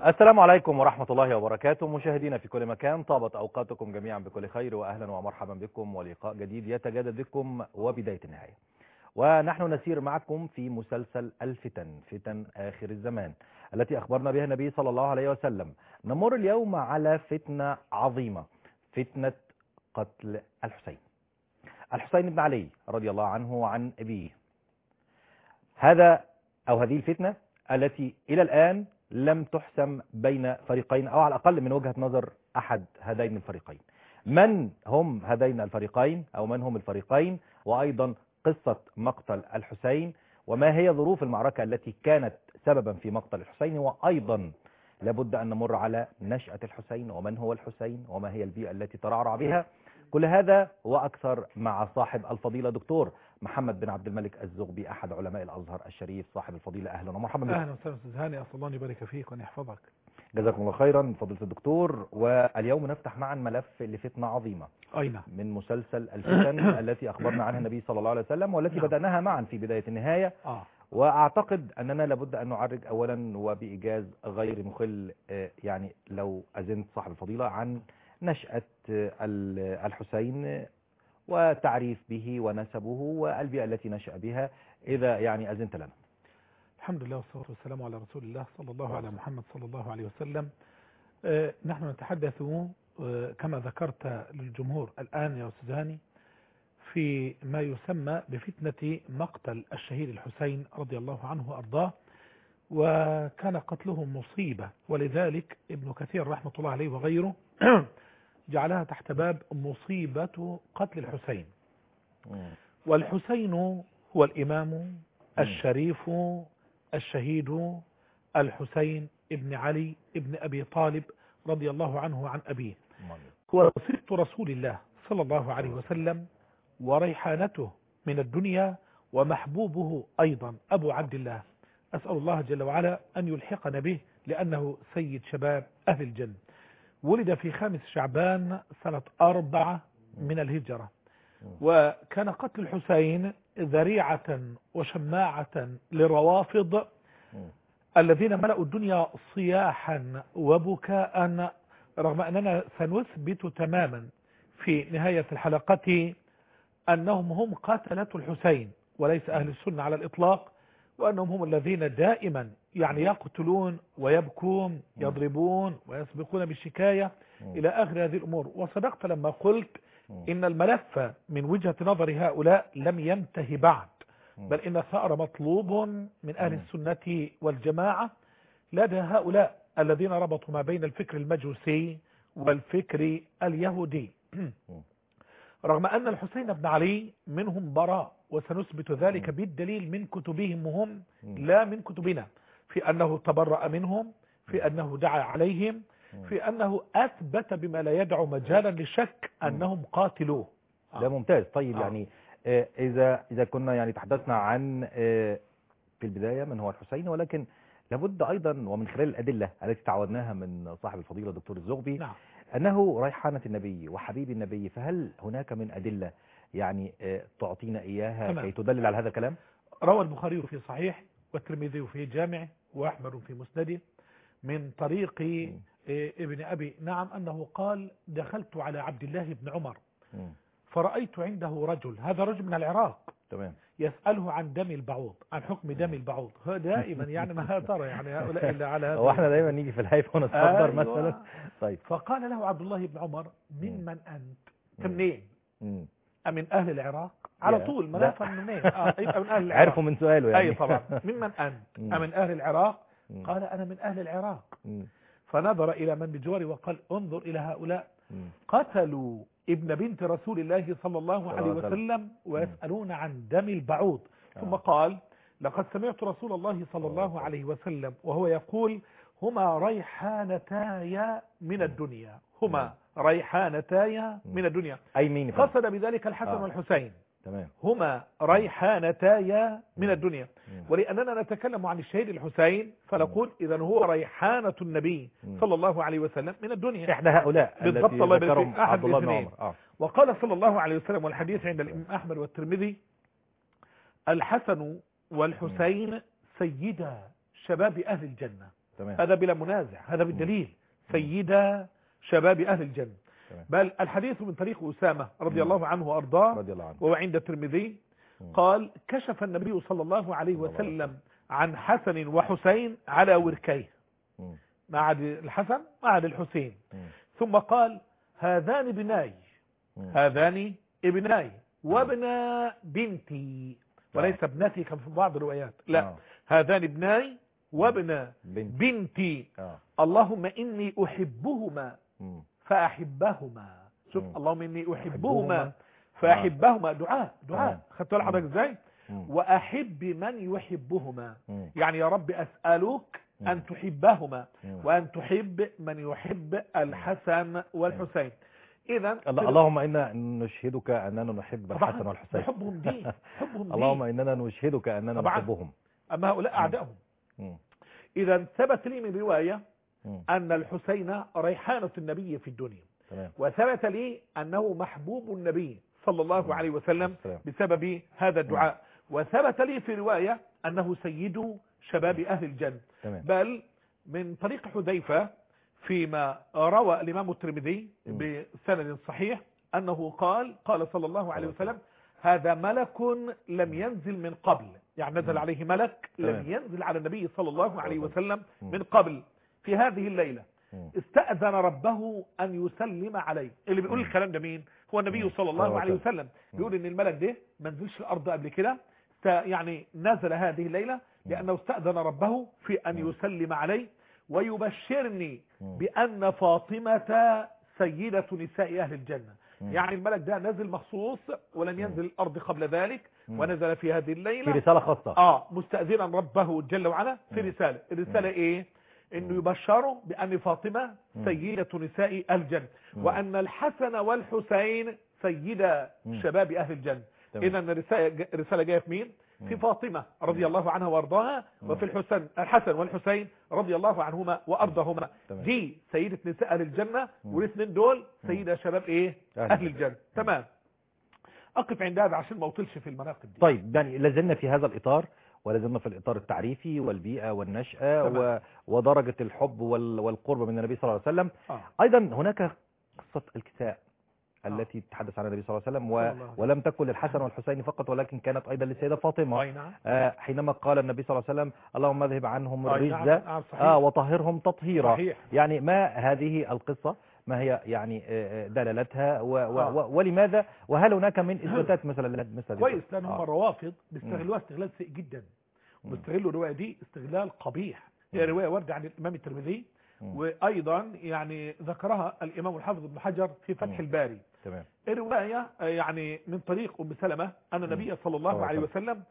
السلام عليكم ورحمة الله وبركاته مشاهدينا في كل مكان طابت أوقاتكم جميعا بكل خير وأهلا ومرحبا بكم ولقاء جديد يتجدد بكم وبداية النهاية ونحن نسير معكم في مسلسل الفتن فتن آخر الزمان التي أخبرنا بها النبي صلى الله عليه وسلم نمر اليوم على فتنة عظيمة فتنة قتل الحسين الحسين بن علي رضي الله عنه وعن أبيه هذا أو هذه الفتنة التي إلى الآن لم تحسم بين فريقين أو على الأقل من وجهة نظر أحد هذين الفريقين من هم هذين الفريقين أو من هم الفريقين وأيضا قصة مقتل الحسين وما هي ظروف المعركة التي كانت سببا في مقتل الحسين وأيضا لابد أن نمر على نشأة الحسين ومن هو الحسين وما هي البيئة التي ترعرع بها كل هذا وأكثر مع صاحب الفضيلة دكتور محمد بن عبد الملك الزغبي أحد علماء الأزهر الشريف صاحب الفضيلة أهلا ومرحبا بك اهلا وسهلا استاذ هاني اسال الله ان يبارك فيك وان يحفظك جزاكم الله خيرا فضيلة الدكتور واليوم نفتح معا ملف لفتنة عظيمة اي نعم من مسلسل الفتن التي أخبرنا عنها النبي صلى الله عليه وسلم والتي نعم. بدأناها معا في بداية النهاية اه وأعتقد أننا لابد أن نعرج أولا وبإيجاز غير مخل آه، يعني لو أذنت صاحب الفضيلة عن نشأة آه، ال- الحسين آه، وتعريف به ونسبه والبيئة التي نشأ بها إذا يعني أذنت لنا الحمد لله والصلاه والسلام على رسول الله صلى الله على محمد صلى الله عليه وسلم آه نحن نتحدث آه كما ذكرت للجمهور الان يا استاذ هاني في ما يسمى بفتنه مقتل الشهيد الحسين رضي الله عنه وارضاه وكان قتله مصيبه ولذلك ابن كثير رحمه الله عليه وغيره جعلها تحت باب مصيبه قتل الحسين والحسين هو الإمام الشريف الشهيد الحسين ابن علي ابن أبي طالب رضي الله عنه وعن أبيه هو ست رسول الله صلى الله عليه وسلم وريحانته من الدنيا ومحبوبه أيضا أبو عبد الله أسأل الله جل وعلا أن يلحقنا به لأنه سيد شباب أهل الجنة ولد في خامس شعبان سنة أربعة من الهجرة وكان قتل الحسين ذريعة وشماعة للروافض الذين ملأوا الدنيا صياحا وبكاء رغم أننا سنثبت تماما في نهاية الحلقة أنهم هم قاتلة الحسين وليس أهل السنة على الإطلاق وأنهم هم الذين دائما يعني يقتلون ويبكون يضربون ويسبقون بالشكاية إلى آخر هذه الأمور وصدقت لما قلت إن الملف من وجهة نظر هؤلاء لم ينتهي بعد بل إن الثأر مطلوب من أهل السنة والجماعة لدى هؤلاء الذين ربطوا ما بين الفكر المجوسي والفكر اليهودي رغم أن الحسين بن علي منهم براء وسنثبت ذلك بالدليل من كتبهم هم لا من كتبنا في أنه تبرأ منهم في أنه دعا عليهم في أنه أثبت بما لا يدع مجالا للشك أنهم قاتلوه ده ممتاز طيب آه. يعني آه، إذا إذا كنا يعني تحدثنا عن آه، في البداية من هو الحسين ولكن لابد أيضا ومن خلال الأدلة التي تعودناها من صاحب الفضيلة الدكتور الزغبي نعم أنه ريحانة النبي وحبيب النبي فهل هناك من أدلة يعني آه، تعطينا إياها تمام. كي تدلل على هذا الكلام روى البخاري في صحيح والترمذي في جامعه وأحمد في مسنده من طريق إيه، ابن أبي نعم أنه قال دخلت على عبد الله بن عمر مم. فرأيت عنده رجل هذا رجل من العراق تمام يسأله عن دم البعوض عن حكم دم البعوض هو دائما يعني ما ترى يعني هؤلاء إلا على هذا هو احنا دايما نيجي في الهيفة ونتصدر أيوة. مثلا طيب فقال له عبد الله بن عمر من من أنت أنت منين مم. أمن أهل العراق على يا. طول ما لا. نفهم منين آه يبقى من أهل العراق عرفوا من سؤاله يعني أي طبعا ممن أنت مم. أمن أهل العراق مم. قال أنا من أهل العراق مم. فنظر إلى من بجواره وقال انظر إلى هؤلاء مم. قتلوا ابن بنت رسول الله صلى الله صلى عليه الله عليه وسلم ويسألون عن دم البعوض ثم آه. قال لقد سمعت رسول الله صلى الله عليه وسلم وهو يقول هما ريحانتاي من الدنيا هما ريحانتاي من الدنيا أي مين يا فندم؟ قصد بذلك الحسن آه. والحسين تمام هما ريحانتاي من الدنيا مم. ولأننا نتكلم عن الشهيد الحسين فنقول إذا هو ريحانة النبي مم. صلى الله عليه وسلم من الدنيا إحدى هؤلاء بالضبط، التي الله يبارك ذكرهم فيك. أحد عبد الله بن الاثنين. عمر آه. وقال صلى الله عليه وسلم والحديث عند الإمام أحمد والترمذي الحسن والحسين سيدا شباب أهل الجنة تمام هذا بلا منازع هذا بالدليل سيدة شباب أهل الجنة تمام. بل الحديث من طريق أسامة رضي مم. الله عنه وأرضاه رضي الله عنه وهو عند الترمذي مم. قال كشف النبي صلى الله عليه صلى الله عليه وسلم عن حسن وحسين على وركيه مم. ما عاد الحسن ما عاد الحسين مم. ثم قال هذان ابناي مم. هذان ابناي وابن بنتي وليس ابنتي كما في بعض الروايات لا آه. هذان ابناي وابن بنت بنتي اه اللهم إني أحبهما مم. فأحبهما شوف مم. اللهم إني أحبهما. أحبهما فأحبهما دعاء دعاء تمام. خدت بالك حضرتك ازاي مم. وأحب من يحبهما مم. يعني يا رب أسألك مم. أن تحبهما مم. وأن تحب من يحب الحسن والحسين إذا الله- اللهم انا نشهدك اننا نحب طبعاً الحسن والحسين حبهم دين حبهم اللهم دين اننا نشهدك اننا طبعاً. نحبهم أما هؤلاء أعدائهم مم. إذا ثبت لي من رواية مم. أن الحسين ريحانة النبي في الدنيا تمام وثبت لي أنه محبوب النبي صلى الله عليه وسلم السلام. بسبب هذا الدعاء وثبت لي في رواية أنه سيد شباب أهل الجنة تمام بل من طريق حذيفة فيما روى الإمام الترمذي مم. بسند صحيح أنه قال قال صلى الله عليه وسلم هذا ملك لم ينزل من قبل يعني نزل مم. عليه ملك لم تمام. ينزل على النبي صلى الله عليه الله. وسلم مم. من قبل في هذه الليلة مم. استأذن ربه أن يسلم عليه اللي بيقول مم. الكلام ده مين هو النبي مم. صلى الله صلى عليه الله عليه وسلم بيقول ان الملك ده ما نزلش الارض قبل كده ست- يعني نزل هذه الليلة لأنه استأذن ربه في أن مم. يسلم عليه ويبشرني مم. بأن فاطمة سيدة نساء أهل الجنة مم. يعني الملك ده نزل مخصوص ولم ينزل الأرض قبل ذلك مم. ونزل في هذه في الليلة رسالة خاصة اه مستأذنا ربه جل وعلا في مم. رسالة الرسالة ايه انه مم. يبشروا بأن فاطمة مم. سيدة نساء أهل الجنة مم. وأن الحسن والحسين سيدا مم. شباب أهل الجنة تمام. إذا الرسالة الرسالة جاية في مين في مم. فاطمة رضي الله عنها وارضاها مم. وفي الحسن الحسن والحسين رضي الله عنهما وارضاهما تمام. دي سيدة نساء اهل الجنة مم. والاثنين دول مم. سيدة شباب ايه أهل اهل الجنة. الجنة تمام اقف عند هذا عشان ما اطولش في المناقب دي طيب يعني لازلنا في هذا الإطار ولازلنا في الإطار التعريفي والبيئة والنشأة تمام. و... ودرجة الحب وال... والقرب من النبي صلى الله عليه وسلم آه. أيضا هناك قصة الكساء آه. التي تحدث عنها النبي صلى الله عليه وسلم صلى و... الله عليه وسلم. ولم تكن للحسن والحسين فقط ولكن كانت أيضا للسيدة فاطمة اي نعم آه حينما قال النبي صلى الله عليه وسلم اللهم اذهب عنهم أي نعم. الرجز نعم صحيح آه وطهرهم تطهيرا صحيح يعني ما هذه القصة ما هي يعني آه، آه، دلالتها و و آه. و ولماذا وهل هناك من إثباتات مثلا مثل هذه كويس القصة؟ لان هم آه. الروافض بيستغلوها استغلال سيء جدا مم. وبيستغلوا الروايه دي استغلال قبيح هي مم. روايه وارده عن الامام الترمذي مم. وايضا يعني ذكرها الامام الحافظ ابن حجر في فتح مم. الباري تمام الرواية آه، يعني من طريق أم سلمة أن النبي صلى صلى الله الله عليه عليه وسلم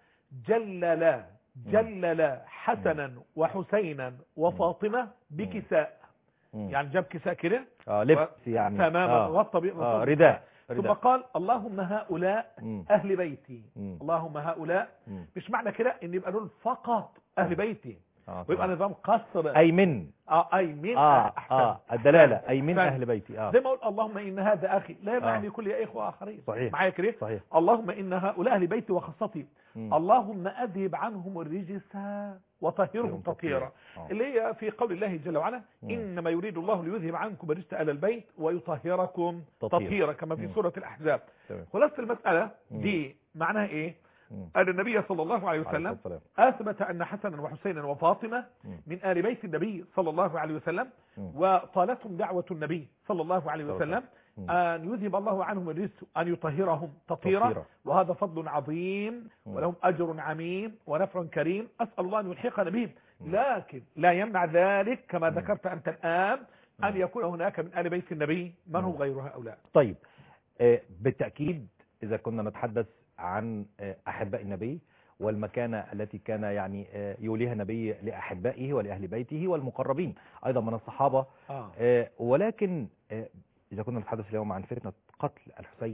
جلل جلل حسنا وحسينا وفاطمة بكساء مم. يعني جاب كساء كده اه لبس يعني تماما آه. غطى بيه آه رداء ثم رداء قال اللهم هؤلاء مم. أهل بيتي مم. اللهم هؤلاء مم. مش معنى كده ان يبقى دول فقط أهل بيتي آه ويبقى طبعا. نظام قصر أي من آه أي من آه أحسن آه الدلالة أحسن. أي من أحسن. أهل بيتي آه زي ما اقول اللهم ان هذا اخي لا يمنع آه. ان يكون لي اخوه اخرين صحيح. معايا كده صحيح اللهم ان هؤلاء اهل بيتي وخاصتي مم. اللهم اذهب عنهم الرجس وطهرهم يوم تطهيرا آه. اللي هي في قول الله جل وعلا مم. انما يريد الله ليذهب عنكم الرجس اهل البيت ويطهركم تطهيرا. تطهيرا كما في مم. سوره الاحزاب تمام خلاصه المساله مم. دي معناها ايه مم. ان النبي صلى الله عليه عليه وسلم الصلاة والسلام. اثبت ان حسنا وحسينا وفاطمه مم. من ال بيت النبي صلى الله عليه وسلم مم. وطالتهم دعوه النبي صلى الله عليه صلى الله وسلم مم. أن يذهب الله عنهم الرجس أن يطهرهم تطهيرا تطهيرا. وهذا فضل عظيم مم. ولهم أجر عميم ونفع كريم أسأل الله أن يلحقنا بهم مم. لكن لا يمنع ذلك كما مم. ذكرت أنت الآن أن مم. يكون هناك من آل بيت النبي من هم مم. غير هؤلاء طيب آه، بالتأكيد إذا كنا نتحدث عن آه، أحباء النبي والمكانة التي كان يعني آه، يوليها النبي لأحبائه ولأهل بيته والمقربين أيضا من الصحابة آه. آه، ولكن آه، إذا كنا نتحدث اليوم عن فتنة قتل الحسين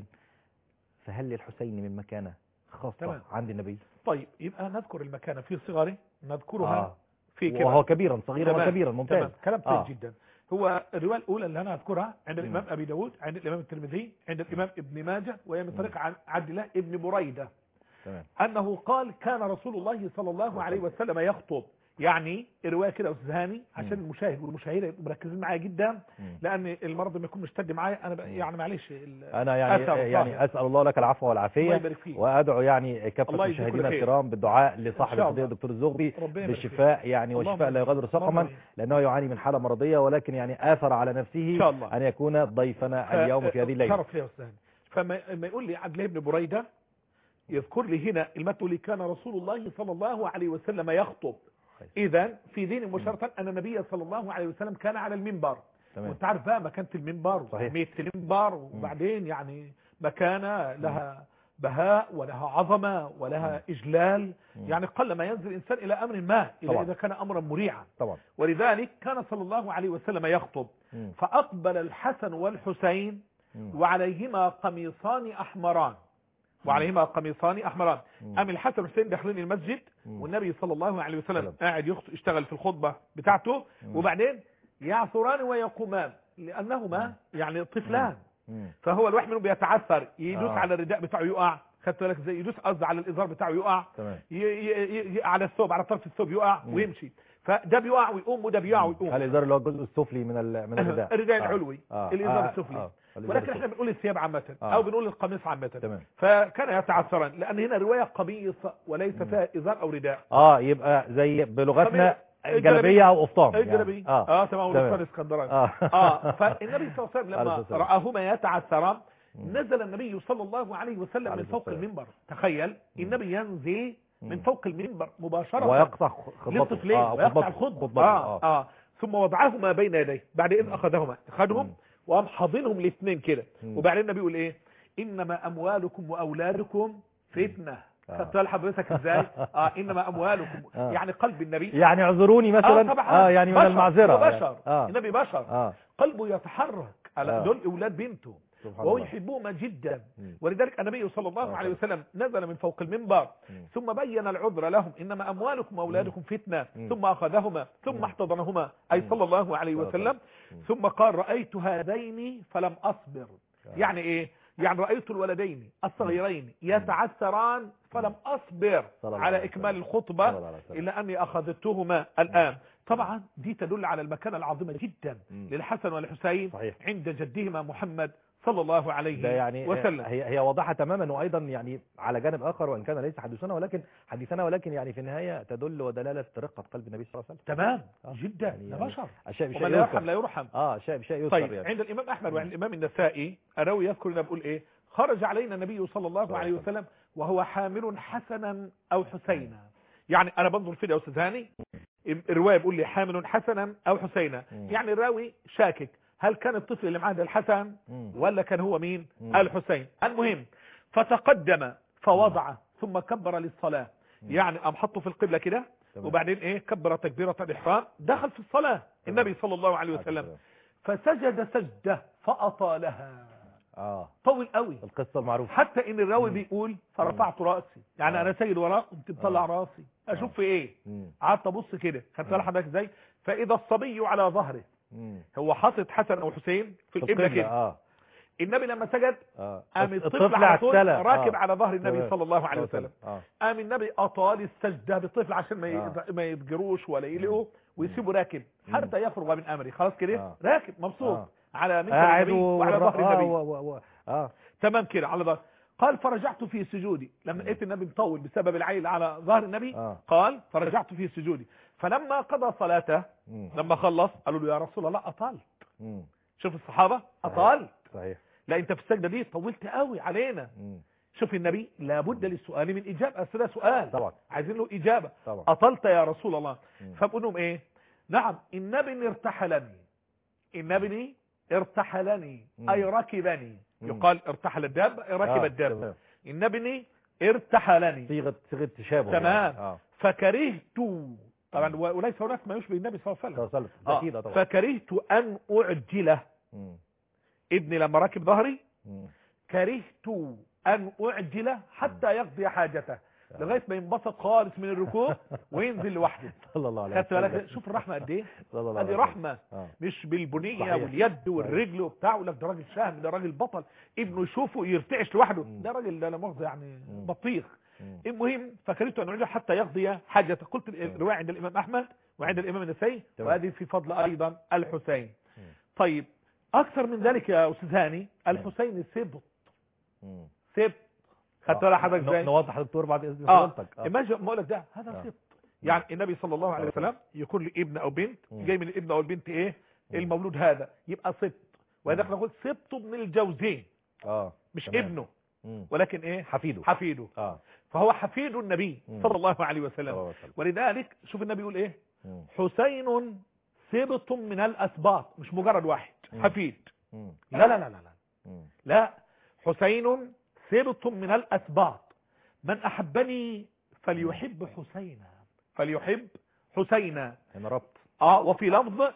فهل للحسين من مكانة خاصة تمام. عند النبي طيب يبقى نذكر المكانة في صغره نذكرها آه. في كبر وهو كبيرا صغيرا تمام. وكبيرا ممتاز تمام كلام آه. طيب جدا هو الرواية الأولى اللي أنا أذكرها عند مم. الإمام أبي داود عند الإمام الترمذي عند الإمام ابن ماجه وهي من مم. طريق عن عبد الله ابن بريدة تمام أنه قال كان رسول الله صلى الله عليه وسلم يخطب يعني روايه كده يا استاذ هاني عشان مم. المشاهد والمشاهده يبقوا مركزين معايا جدا مم. لان المرض لما يكون مشتد معايا انا ب... يعني معلش ال- انا يعني أثر يعني ظاهر. اسال الله لك العفو الله والعافيه يبارك فيك وادعو يعني كافه الله يجزيك مشاهدينا كل خير. الكرام بالدعاء إن لصاحب شاء الفضيله الله. الدكتور الزغبي ربنا يبارك فيك. بالشفاء يعني اللهم وشفاء لا يغادر اللهم سقما آمين. لانه يعاني من حاله مرضيه ولكن يعني اثر على نفسه إن شاء الله. ان يكون ضيفنا اليوم في هذه الليله شرف لي يا استاذ فما لما يقول لي عبد الله بن بريده يذكر لي هنا المثل لي كان رسول الله صلى الله عليه وسلم يخطب اذا في دين مباشره ان النبي صلى الله عليه وسلم كان على المنبر تمام وانت عارف بقى مكانه المنبر صحيح. وأهمية المنبر وبعدين يعني مكانه لها بهاء ولها عظمه ولها اجلال مم. يعني قل ما ينزل الانسان الى امر ما الا طبعا. اذا كان امرا مريعا طبعا ولذلك كان صلى الله عليه وسلم يخطب مم. فأقبل الحسن والحسين مم. وعليهما قميصان أحمران وعليهما قميصان أحمران مم. أم الحسن والحسين داخلين المسجد مم. والنبي صلى الله عليه وسلم سلام. قاعد يخط- يشتغل في الخطبة بتاعته مم. وبعدين يعثران ويقومان لأنهما يعني طفلان مم. فهو الواحد منهم بيتعثر يدوس آه. على الرداء بتاعه يقع خدت بالك زي يدوس قصد على الإزار بتاعه يقع تمام ي ي ي على الثوب على طرف الثوب يقع مم. ويمشي فده بيقع ويقوم وده بيقع ويقوم الازار اللي هو الجزء السفلي من ال- من الرداء الرداء آه. العلوي آه. الإزار آه. السفلي آه. الإزار ولكن السفلي. احنا بنقول الثياب عامة آه. او بنقول القميص عامة تمام فكان يتعثران لان هنا رواية قميص وليس فيها ازار او رداء اه يبقى زي بلغتنا قميص- جلابيه او قفطان يعني. الجلبي اه اه تمام تمام. والقميص الاسكندراني اه اه فالنبي صلى الله عليه وسلم عليه لما الصلاة والسلام. رآهما يتعثران مم. نزل النبي صلى الله عليه وسلم عليه من فوق الصلاة والسلام. المنبر تخيل النبي ينزل من مم. فوق المنبر مباشرة ويقطع خطبته للطفلين آه، ويقطع خطبته. الخطبة خطبته. آه. آه. ثم وضعهما بين يديه بعد إذ مم. أخذهما أخذهم مم. وقام حاضنهم الاثنين كده مم. وبعدين النبي يقول إيه إنما أموالكم وأولادكم فتنة آه. خدت بالك حضرتك ازاي اه انما اموالكم آه. يعني قلب النبي يعني اعذروني مثلا اه طبعا اه يعني من بشر. المعذره هو بشر اه النبي بشر اه قلبه يتحرك على آه. دول اولاد بنته سبحان وهو الله يحبهما جدا مم. ولذلك النبي صلى الله آه. عليه وسلم نزل من فوق المنبر مم. ثم بين العذر لهم انما اموالكم واولادكم فتنه مم. ثم اخذهما ثم مم. احتضنهما اي مم. صلى الله عليه صلى الله وسلم مم. ثم قال رايت هذين فلم اصبر آه. يعني ايه يعني رايت الولدين الصغيرين يتعثران فلم اصبر صلى الله على عليه اكمال وسلم. الخطبه صلى الله عليه وسلم. الا اني اخذتهما الان طبعا دي تدل على المكانه العظيمه جدا مم. للحسن والحسين صحيح عند جدهما محمد صلى الله عليه ده يعني وسلم هي هي واضحه تماما وايضا يعني على جانب اخر وان كان ليس حديثنا ولكن حديثنا ولكن يعني في النهايه تدل ودلاله رقه قلب النبي صلى الله عليه وسلم تمام آه. جدا يعني- ده يعني بشر اشياء بشيء ومن لا يرحم يذكر لا يرحم اه شيء بشيء يذكر طيب يعني عند الامام احمد مم. وعند الامام النسائي اراوي يذكر لنا بيقول ايه خرج علينا النبي صلى الله الله عليه عليه وسلم وهو حامل حسنا او حسينا يعني انا بنظر في ده يا استاذ هاني الروايه بيقول لي حامل حسنا او حسينا مم. يعني الراوي شاكك هل كان الطفل اللي معاه ده الحسن مم. ولا كان هو مين مم. الحسين المهم فتقدم فوضع ثم كبر للصلاه مم. يعني قام حطه في القبله كده تمام. وبعدين ايه كبر تكبيره الاحرام دخل في الصلاه النبي صلى الله عليه وسلم فسجد سجده فاطالها اه طول قوي القصه المعروفه حتى ان الراوي مم. بيقول فرفعت راسي يعني آه. انا سايد وراه قمت مطلع آه. راسي اشوف آه. في ايه مم. قعدت ابص كده خدت بالك آه. حضرتك ازاي فاذا الصبي على ظهره مم. هو حاطط حسن او حسين في القبله كده اه النبي لما سجد اه قام الطفل على طول السلة. راكب آه. على ظهر النبي تمام. صلى الله عليه وسلم اه قام النبي اطال السجده بالطفل عشان ما آه. ي- ما يتجروش ولا يلقوا ويسيبه راكب مم. حتى يفرغ من امره خلاص كده آه. راكب مبسوط آه. على منكر قاعد النبي وعلى والر- ظهر آه النبي و- و- و- اه تمام كده على ظهر قال فرجعت في سجودي لما مم. لقيت النبي مطول بسبب العيل على ظهر النبي اه قال فرجعت في سجودي فلما قضى صلاته مم. لما خلص قالوا له يا رسول الله اطلت مم. شوف الصحابه اطلت صحيح لا انت في السجده دي طولت قوي علينا مم. شوف النبي لابد للسؤال من اجابه اصل ده سؤال طبعا عايزين له اجابه طبعا اطلت يا رسول الله مم. فبقول لهم ايه نعم ان ابني ارتحلني ان ابني ارتحلني مم. اي ركبني مم. يقال ارتحل الدابه أي ركب آه، الدابه تمام. ان ابني ارتحلني صيغه صيغه تشابه تمام. يعني. اه فكرهت طبعا وليس هناك ما يشبه النبي صلى الله عليه صلى وسلم الله عليه وسلم آه، اكيد آه طبعا فكرهت ان اعجله مم. ابني لما ركب ظهري مم. كرهت ان اعجله حتى يقضي حاجته لغايه ما ينبسط خالص من الركوع وينزل لوحده صلى الله عليه خدت بالك وسلم. شوف الرحمه قد ايه صلى الله ادي عليه وسلم. رحمه آه. مش بالبنيه صحيح. واليد والرجل وبتاع يقول لك ده راجل شهم ده راجل بطل ابنه يشوفه يرتعش لوحده مم. ده راجل ده لا مؤاخذه يعني مم. بطيخ مم. المهم فكرهت ان اعيده حتى يقضي حاجته قلت الروايه عند الامام احمد وعند الامام النسائي تمام. وهذه في فضل ايضا الحسين مم. طيب اكثر من ذلك يا استاذ هاني الحسين سبط مم. سبط خدت بالك حضرتك ن- ازاي نوضح دكتور بعد اذن اه حضرتك آه. ما جاء- ما اقول لك ده هذا آه. سبط يعني النبي صلى الله عليه آه. وسلم يكون له ابن او بنت مم. جاي من الابن او البنت ايه مم. المولود هذا يبقى سبط ولذلك مم. نقول سبط من الجوزين اه مش تمام. ابنه مم. ولكن ايه حفيده حفيده اه فهو حفيد النبي مم. صلى الله عليه صلى الله وسلم عليه وسلم. ولذلك شوف النبي يقول ايه مم. حسين سبط من الاسباط مش مجرد واحد مم. حفيد مم. لا لا لا لا لا مم. لا حسين سبط من الاسباط من احبني فليحب حسينا فليحب حسينا هنا ربط اه وفي لفظ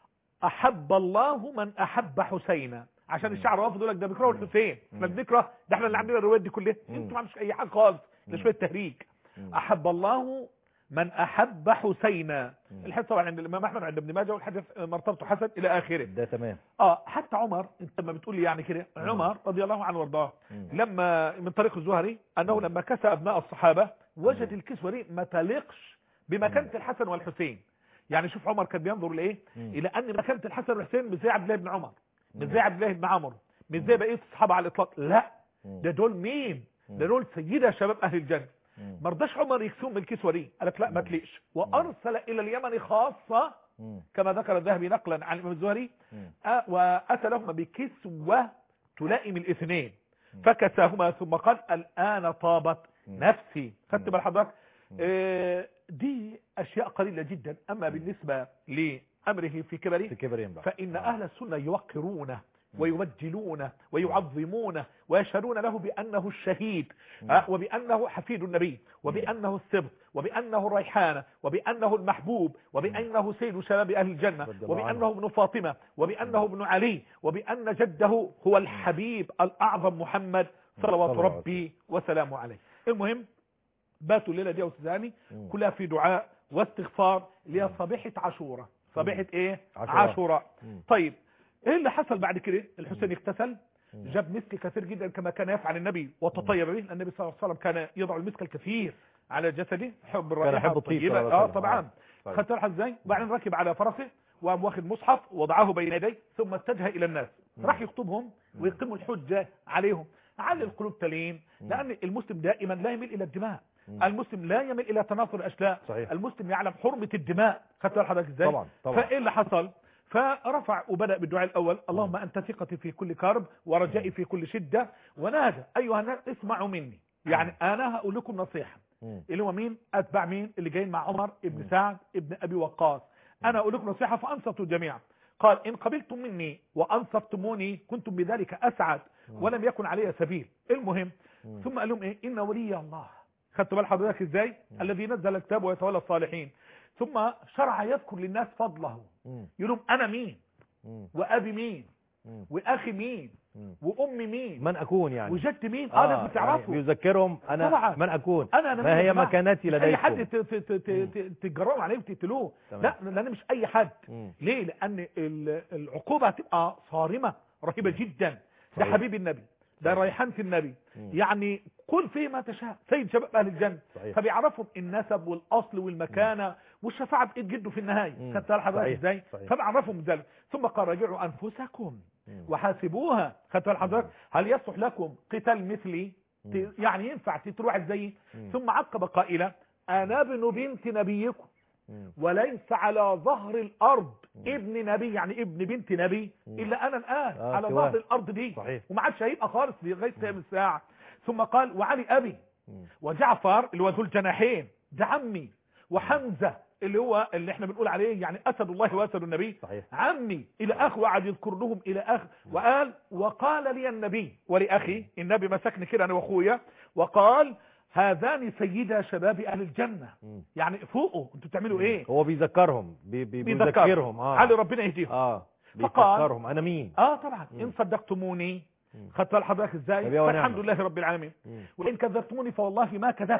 احب الله من احب حسينا عشان مم. الشعر واقف يقول لك ده بيكرهوا مم. الحسين احنا مم. بنكره ده احنا اللي عاملين الروايات دي كلها مم. انتوا ما عندكش اي حاجه خالص ده مم. شويه تهريج مم. احب الله من احب حسينا مم. الحديث طبعا عند الامام احمد عند ابن ماجه والحديث مرتبطه حسن الى اخره ده تمام اه حتى عمر انت لما بتقول لي يعني كده مم. عمر رضي الله عنه وارضاه مم. لما من طريق الزهري انه لما كسى ابناء الصحابه وجد مم. الكسوه دي ما تليقش بمكانه مم. الحسن والحسين يعني شوف عمر كان بينظر لايه مم. الى ان مكانه الحسن والحسين مش زي عبد الله بن عمر مش مم. زي عبد الله بن عمرو مش زي مم. بقيه الصحابه على الاطلاق لا مم. ده دول مين مم. ده دول سيدة شباب اهل الجنه مم. ما رضاش عمر يكسوهم بالكسوه دي قال لك لا ما مم. تليقش وارسل الى اليمن خاصه مم. كما ذكر الذهبي نقلا عن الامام الزهري مم. آه، واتى لهما بكسوه تلائم الاثنين مم. فكساهما ثم قال الان طابت مم. نفسي خدت مم. بال حضرتك مم. آه، دي اشياء قليله جدا اما بالنسبه لامره في كبره في كبر ينبع فان آه. اهل السنه يوقرونه ويبجلونه ويعظمونه ويشهدون له بانه الشهيد مم. آه، وبانه حفيد النبي وبانه السبط وبانه الريحانه وبانه المحبوب وبانه سيد شباب اهل الجنه رضي الله وبانه ابن فاطمه وبانه ابن علي وبان جده هو الحبيب الاعظم محمد صلوات صلى الله عليه ربي وسلامه عليه المهم باتوا الليله دي يا استاذ هاني مم. كلها في دعاء واستغفار اللي هي صبيحه عاشوراء صبيحه ايه عاشوراء. عاشوراء مم. طيب ايه اللي حصل بعد كده الحسين اغتسل مم. جاب مسك كثير جدا كما كان يفعل النبي وتطيب به النبي صلى الله عليه وسلم كان يضع المسك الكثير على جسده حب الرائحه يحب الطيب الطيبه صلى الله عليه اه وسلم. طبعا آه. طيب. خدت بالك ازاي وبعدين ركب على فرسه وقام واخد مصحف وضعه بين يديه ثم اتجه الى الناس مم. راح يخطبهم ويقيموا الحجه عليهم على القلوب تلين مم. لان المسلم دائما لا يميل الى الدماء مم. المسلم لا يميل الى تناثر الاشلاء صحيح. المسلم يعلم حرمه الدماء خدت بال حضرتك ازاي طبعا طبعا فايه اللي حصل فرفع وبدا بالدعاء الاول اللهم انت ثقتي في كل كرب ورجائي في كل شده ونادى ايها الناس اسمعوا مني يعني انا هقول لكم نصيحه مم. اللي هو مين اتباع مين اللي جايين مع عمر ابن مم. سعد ابن ابي وقاص انا اقول لكم نصيحه فانصتوا جميعا قال ان قبلتم مني وانصفتموني كنتم بذلك اسعد مم. ولم يكن علي سبيل المهم مم. ثم قال لهم ايه ان ولي الله خدت بال حضرتك ازاي مم. الذي نزل الكتاب ويتولى الصالحين ثم شرع يذكر للناس فضله مم. يقول لهم انا مين مم. وابي مين مم. واخي مين مم. وامي مين من اكون يعني وجد مين اه لازم تعرفوا يعني يذكرهم انا طبعا. من اكون انا انا ما مين يا هي جماعة؟ مكانتي مش اي حد لديكم ت- ت- ت- مم. ت- تجرؤوا عليه وتقتلوه تمام. لا لان مش اي حد مم. ليه لان ال- العقوبه هتبقى صارمه رهيبه جدا ده صحيح. حبيب النبي ده صحيح. ريحانة النبي مم. يعني كل فيه ما تشاء سيد شباب اهل الجنه صحيح. فبيعرفهم النسب والاصل والمكانه والشفاعه بايد جده في النهايه مم. خدت بالك حضرتك صحيح. ازاي صحيح. فبيعرفهم ذلك ثم قال راجعوا انفسكم مم. وحاسبوها خدت بالك حضرتك هل يصلح لكم قتال مثلي مم. ت- يعني ينفع تروح زيي مم. ثم عقب قائلا انا ابن بنت نبيكم مم. وليس على ظهر الارض مم. ابن نبي يعني ابن بنت نبي مم. الا انا الان آه، على سواء. ظهر الارض دي صحيح. وما عادش هيبقى خالص لغايه قيام الساعه ثم قال وعلي ابي مم. وجعفر اللي هو ذو الجناحين ده عمي وحمزه اللي هو اللي احنا بنقول عليه يعني اسد الله واسد النبي صحيح عمي الى اخ وقعد يذكر لهم الى اخ وقال وقال لي النبي ولاخي النبي مسكني كده انا واخويا وقال هذان سيدا شباب اهل الجنه مم. يعني فوقوا انتوا بتعملوا ايه هو بيذكرهم بي بي بيذكر. بيذكرهم اه علي ربنا يهديهم اه فقال- بيفكرهم انا مين اه طبعا مم. ان صدقتموني مم. خدت بال حضرتك ازاي طب يا ونعم. فالحمد لله رب العالمين مم. وان كذبتموني فوالله ما كذبت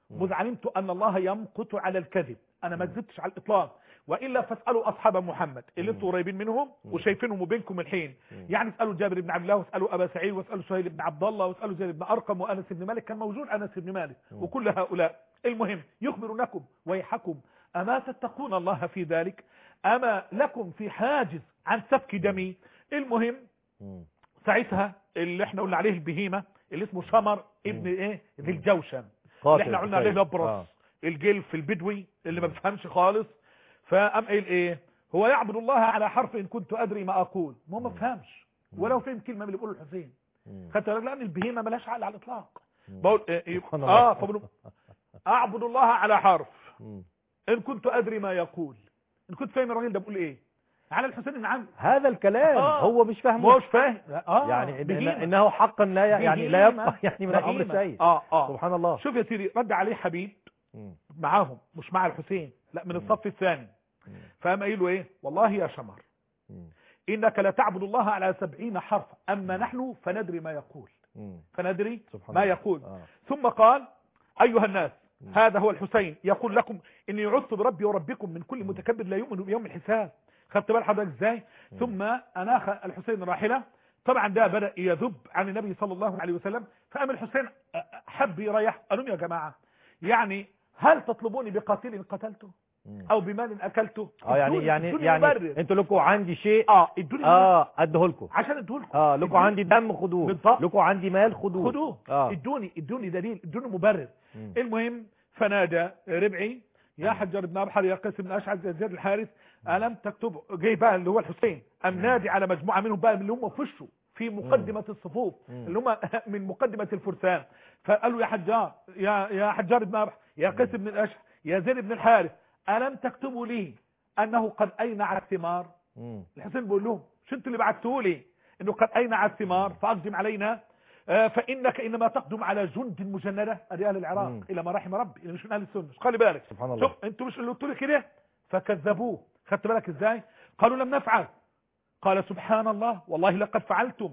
مذ علمت ان الله يمقت على الكذب انا ما كذبتش على الاطلاق والا فاسالوا اصحاب محمد اللي انتوا قريبين منهم مم. وشايفينهم وبينكم الحين مم. يعني اسالوا جابر بن عبد الله واسالوا ابا سعيد واسالوا سهيل بن عبد الله واسالوا زيد بن ارقم وانس بن مالك كان موجود انس بن مالك مم. وكل هؤلاء المهم يخبرونكم ويحكم اما تتقون الله في ذلك اما لكم في حاجز عن سفك دمي المهم مم. ساعتها اللي احنا قلنا عليه البهيمه اللي اسمه شمر ابن ايه ذي الجوشن قاتل اللي احنا قلنا عليه الحسين. الابرص آه. الجلف البدوي اللي ما بيفهمش خالص فقام قايل ايه هو يعبد الله على حرف ان كنت ادري ما اقول ما هو ما بفهمش ولو فهم كلمه من اللي بيقوله الحسين مم. خدت بالك لان البهيمه ملهاش عقل على الاطلاق مم. بقول إيه سبحان اه الله. فبقول اعبد الله على حرف مم. ان كنت ادري ما يقول ان كنت فاهم الراجل ده بيقول ايه على الحسين بن عمرو هذا الكلام آه. هو مش فاهم ما هوش فاهم اه يعني إن بهيمة. انه حقا لا ي- يعني لا بهيمة. يبقى يعني من الامر بهيمة. شيء اه اه سبحان الله شوف يا سيدي رد عليه حبيب مم. معاهم مش مع الحسين لا من الصف الثاني مم. فقام قايل له ايه والله يا شمر مم. انك لا تعبد الله على سبعين حرفا اما نحن فندري ما يقول مم. فندري سبحان ما الله. يقول آه. ثم قال ايها الناس مم. هذا هو الحسين يقول لكم اني عدت بربي وربكم من كل متكبر لا يؤمن بيوم الحساب خدت بال حضرتك ازاي مم. ثم اناخ الحسين راحله طبعا ده بدا يذب عن النبي صلى الله عليه وسلم فقام الحسين حب يريح قالوا يا جماعه يعني هل تطلبوني بقاتل قتلته مم. او بمال اكلته اه يعني ادوني- يعني ادوني يعني مبرر. انتوا لكم عندي شيء اه ادوني مبرر اه اديه لكم عشان ادولكم اه لكم ادوني- عندي دم خدوه بالضبط. لكم عندي مال خدوه خدوه اه ادوني ادوني دليل ادوني مبرر مم. المهم فنادى ربعي يا حجار بن ابحر يا قيس بن اشعث يا زيد الحارث الم تكتب جاي بقى اللي هو الحسين ام نادي على مجموعه منهم بقى من اللي هم في وشه في مقدمه الصفوف مم. اللي هم من مقدمه الفرسان فقالوا يا حجار يا يا حجار بن ابحر يا قيس بن الاشعث يا زيد بن الحارث الم تكتبوا لي انه قد اينع الثمار مم. الحسين بيقول لهم شو انتوا اللي بعتوا لي انه قد اينع الثمار فاقدم علينا آه، فانك انما تقدم على جند مجنده ادي اهل العراق مم. الى ما رحم ربي اللي مش من اهل السنه خلي بالك سبحان الله شوف انتوا مش اللي قلتوا لي كده فكذبوه خدت بالك ازاي قالوا لم نفعل قال سبحان الله والله لقد فعلتم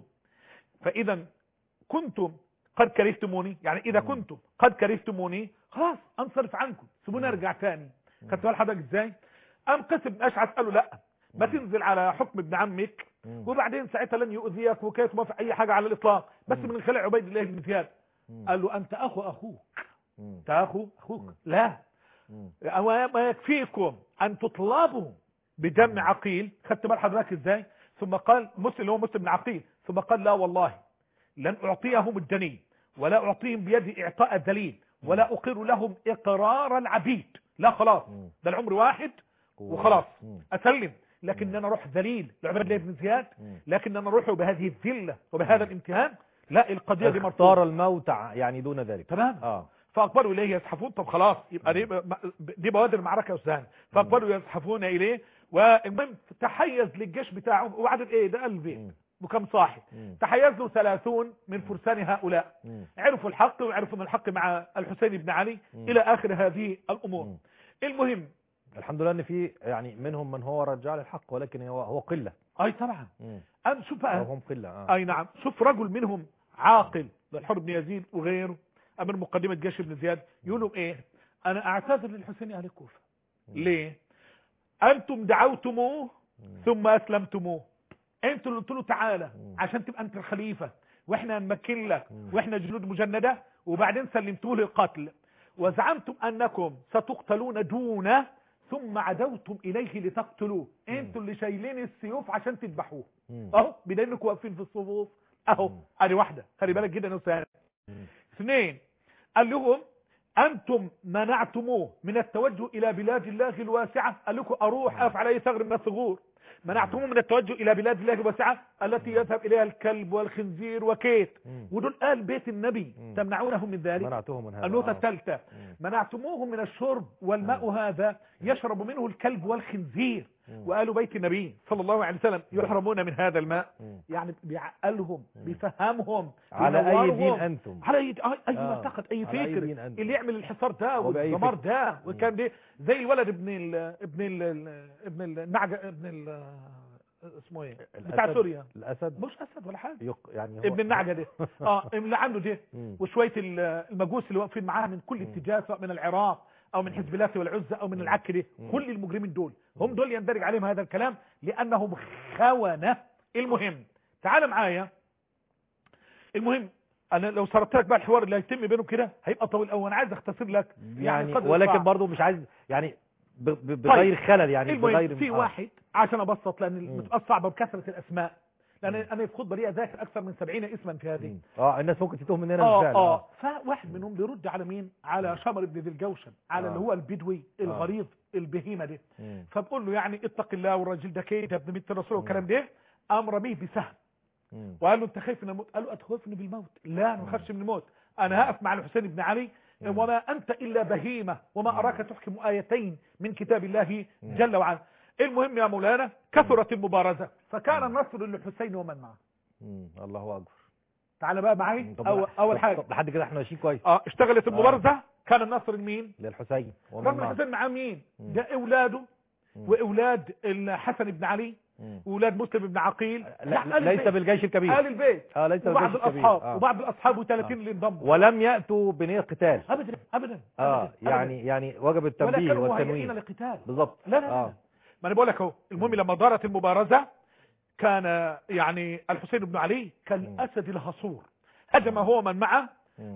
فاذا كنتم قد كرهتموني يعني اذا مم. كنتم قد كرهتموني خلاص انصرف عنكم سيبوني مم. ارجع تاني خدت بال حضرتك ازاي ام قسم بن اشعث قالوا لا ما مم. تنزل على حكم ابن عمك مم. وبعدين ساعتها لن يؤذيك وكيف ما في اي حاجه على الاطلاق بس مم. من خلال عبيد الله بن زياد مم. قال له انت اخو اخوك مم. انت اخو اخوك مم. لا مم. أما ما يكفيكم ان تطلبوا بدم مم. عقيل خدت بال حضرتك ازاي ثم قال مسلم اللي هو مسلم بن عقيل ثم قال لا والله لن اعطيهم الدنيا ولا اعطيهم بيدي اعطاء الدليل ولا اقر لهم اقرار العبيد لا خلاص مم. ده العمر واحد قوة. وخلاص مم. اسلم لكن انا اروح ذليل لعباد الله بن زياد مم. لكن انا اروح بهذه الذله وبهذا الامتهان لا القضيه دي مرفوضه اختار الموت ع- يعني دون ذلك تمام اه فاقبلوا اليه يزحفون طب خلاص يبقى دي دي بوادر المعركه يا استاذ فاقبلوا يزحفون اليه والمهم تحيز للجيش بتاعه وعدد ايه ده قلبي مم. وكم صاحب مم. تحيز له ثلاثون من فرسان هؤلاء مم. عرفوا الحق وعرفوا ان الحق مع الحسين بن علي مم. الى اخر هذه الامور مم. المهم الحمد لله ان في يعني منهم من هو رجع للحق ولكن هو هو قله اي طبعا مم. ام شوف او بقى هم قله اه اي نعم شوف رجل منهم عاقل زي الحر بن يزيد وغيره امير مقدمه جيش ابن زياد يقول لهم ايه انا اعتذر للحسين اهل الكوفه مم. ليه انتم دعوتموه مم. ثم اسلمتموه انتوا اللي قلت له تعالى مم. عشان تبقى انت الخليفه واحنا نمكن لك مم. واحنا جنود مجنده وبعدين سلمتوه للقتل وزعمتم انكم ستقتلون دونه ثم عدوتم اليه لتقتلوه انتوا اللي شايلين السيوف عشان تذبحوه مم. اهو بدل انكم واقفين في الصفوف اهو مم. ادي واحده خلي بالك جدا يا استاذ مم. اثنين قال لهم انتم منعتموه من التوجه الى بلاد الله الواسعه قال لكم اروح اقف على اي ثغر من الثغور منعتموه من التوجه الى بلاد الله الواسعه التي يذهب اليها الكلب والخنزير وكيت مم. ودول آل بيت النبي مم. تمنعونهم من ذلك منعتهم من هذا النقطة آه. الثالثة مم. منعتموهم من الشرب والماء هذا يشرب منه الكلب والخنزير مم. وآل بيت النبي صلى الله عليه وسلم يحرمون من هذا الماء مم. يعني بيعقلهم مم. بيفهمهم على اي دين بينورهم. انتم على اي اي أي آه. معتقد اي على أي فكر دين أنت. اللي يعمل الحصار ده وبأي والدمار فكر. ده وكان ده زي الولد ابن ال ابن ال ابن النعجة ابن ال اسمه ايه الأسد. بتاع سوريا الاسد مش اسد ولا حاجه يق... يعني هو ابن النعجه ده اه اللي عنده ده مم. وشويه ال- المجوس اللي واقفين معاه من كل اتجاه سواء من العراق او من حزب الله والعزة او من العك ده مم. كل المجرمين دول هم دول يندرج عليهم هذا الكلام لانهم خونه المهم تعال معايا المهم انا لو سردت لك بقى الحوار اللي هيتم بينهم كده هيبقى طويل قوي انا عايز اختصر لك يعني قدر ولكن الإستطاعة. برضه مش عايز يعني ب... ب... بغير خلل يعني المهم بغير في آه. واحد عشان ابسط لان مم. بتبقى صعبه بكثره الاسماء لان مم. انا في خطبه ليا ذاكر اكثر من 70 اسما في هذه مم. اه الناس ممكن تتوه مننا اه بالفعل اه فواحد منهم بيرد على مين على شمر بن ذي الجوشن على آه. اللي هو البدوي الغليظ البهيمه ده مم. فبقول له يعني اتق الله والراجل ده كيد يا ابن بنت الرسول والكلام ده قام رميه بسهم مم. وقال له انت خايف من الموت قال له اتخوفني بالموت لا انا ما بخافش من الموت انا هقف مع الحسين بن علي مم. وما انت الا بهيمه وما مم. اراك تحكم ايتين من كتاب الله مم. جل وعلا المهم يا مولانا كثرت المبارزه فكان مم. النصر للحسين ومن معه مم. الله اكبر تعال بقى معي طب اول, أول طب- حاجه طب لحد كده احنا ماشيين كويس اه اشتغلت المبارزه كان النصر لمين للحسين ومن رغم معه. الحسين معاه مين مم. ده اولاده مم. واولاد الحسن بن علي مم. واولاد مسلم بن عقيل لا آل ليس البيت. بالجيش الكبير آل البيت اه ليس وبعض بالجيش الكبير الاصحاب آه. وبعض الاصحاب و30 آه. اللي انضموا ولم يأتوا بنية قتال ابدا ابدا اه أبداً. يعني يعني وجب ولا التنبيه كانوا مهيئين والتنوين لقتال بالظبط لا لا لا اه ما انا بقول لك اهو المهم لما دارت المبارزه كان يعني الحسين بن علي كالاسد الهصور هجم هو من معه مم.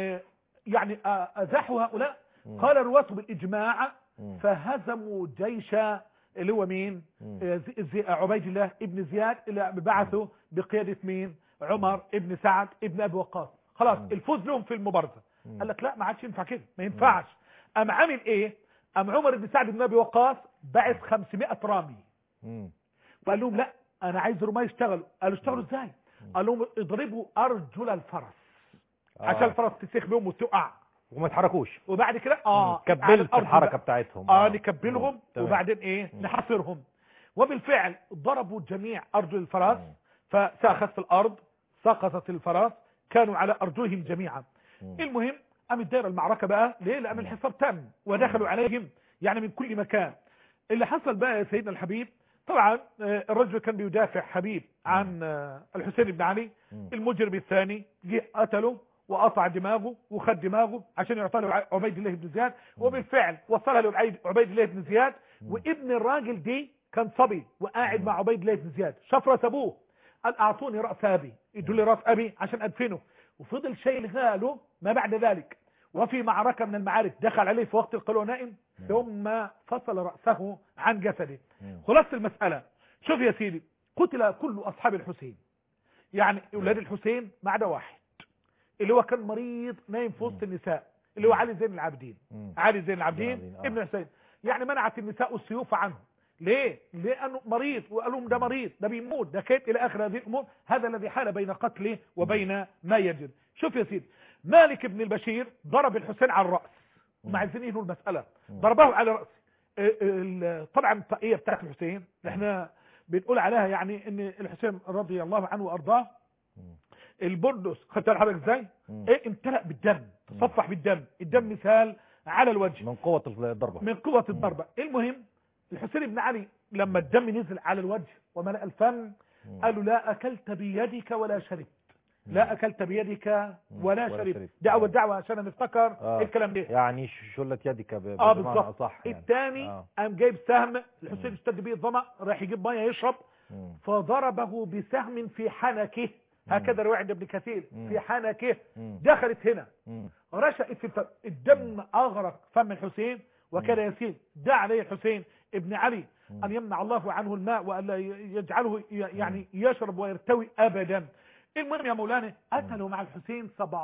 ويعني ازاحوا هؤلاء مم. قال الرواة بالاجماع مم. فهزموا جيش اللي هو مين مم. آه، زي- زي- عبيد الله ابن زياد اللي بعثه بقيادة مين عمر ابن سعد ابن ابي وقاص خلاص مم. الفوز لهم في المبارزة مم. قال لك لا ما عادش ينفع كده ما ينفعش ام عامل ايه ام عمر بن سعد بن ابي وقاص بعث 500 رامي مم. وقال لهم لا انا عايز الرماة يشتغلوا قالوا اشتغلوا ازاي قال لهم اضربوا ارجل الفرس آه. عشان الفرس تسيخ بهم وتقع وما يتحركوش وبعد كده اه على كبلت الأرض الحركة بقى. بتاعتهم اه نكبلهم مم. تمام. وبعدين ايه مم. نحاصرهم وبالفعل ضربوا جميع ارجل الفرس مم. فساخت الارض سقطت الفرس كانوا على ارجلهم جميعا مم. المهم قامت دايره المعركه بقى ليه لان مم. الحصار تم ودخلوا عليهم يعني من كل مكان اللي حصل بقى يا سيدنا الحبيب طبعا آه، الرجل كان بيدافع حبيب عن آه، الحسين بن علي مم. المجرم الثاني جه قتله وقطع دماغه وخد دماغه عشان يعطى له عبيد الله بن زياد وبالفعل وصلها لعبيد عبيد الله بن زياد وابن الراجل دي كان صبي وقاعد مع عبيد الله بن زياد شاف راس ابوه قال اعطوني راس ابي ادوا لي راس ابي عشان ادفنه وفضل شايلها له ما بعد ذلك وفي معركة من المعارك دخل عليه في وقت القلوة نائم ثم فصل رأسه عن جسده مم. خلاصة المسألة شوف يا سيدي قتل كل أصحاب الحسين يعني أولاد الحسين ما عدا واحد اللي هو كان مريض نايم في وسط النساء اللي هو علي زين العابدين مم. علي زين العابدين العابدين، آه. ابن الحسين يعني منعت النساء السيوف عنه ليه لانه مريض وقالوا لهم ده مريض ده بيموت ده كيف الى اخر هذه الامور هذا الذي حال بين قتله وبين ما يجد شوف يا سيدي مالك بن البشير ضرب الحسين على الراس هم عايزين ينهوا المساله ضربه على راسه ال- ال- طبعا الطاقيه بتاعت الحسين احنا بنقول عليها يعني ان الحسين رضي الله عنه وارضاه مم. البردس خدت حضرتك ازاي مم. ايه امتلأ بالدم تصفح بالدم الدم مثال على الوجه من قوة الضربة من قوة الضربة المهم الحسين بن علي لما الدم نزل على الوجه وملأ الفم قالوا لا أكلت بيدك ولا شربت لا أكلت بيدك ولا ولا شربت شربت. دعوة دعوة عشان نفتكر آه. الكلام ده يعني شلة يدك ب- اه بمعنى بالظبط أصح يعني. الثاني آه. قام جايب سهم الحسين اشتد بيه الظما راح يجيب ميه يشرب مم. فضربه بسهم في حنكه هكذا رواية ابن كثير مم. في حنكه مم. دخلت هنا مم. رشقت في الفم الدم اغرق فم الحسين وكان يسيل دعا عليه الحسين ابن علي ان يمنع الله عنه الماء والا يجعله ي- يعني يشرب ويرتوي ابدا المهم يا مولانا قتلوا مع الحسين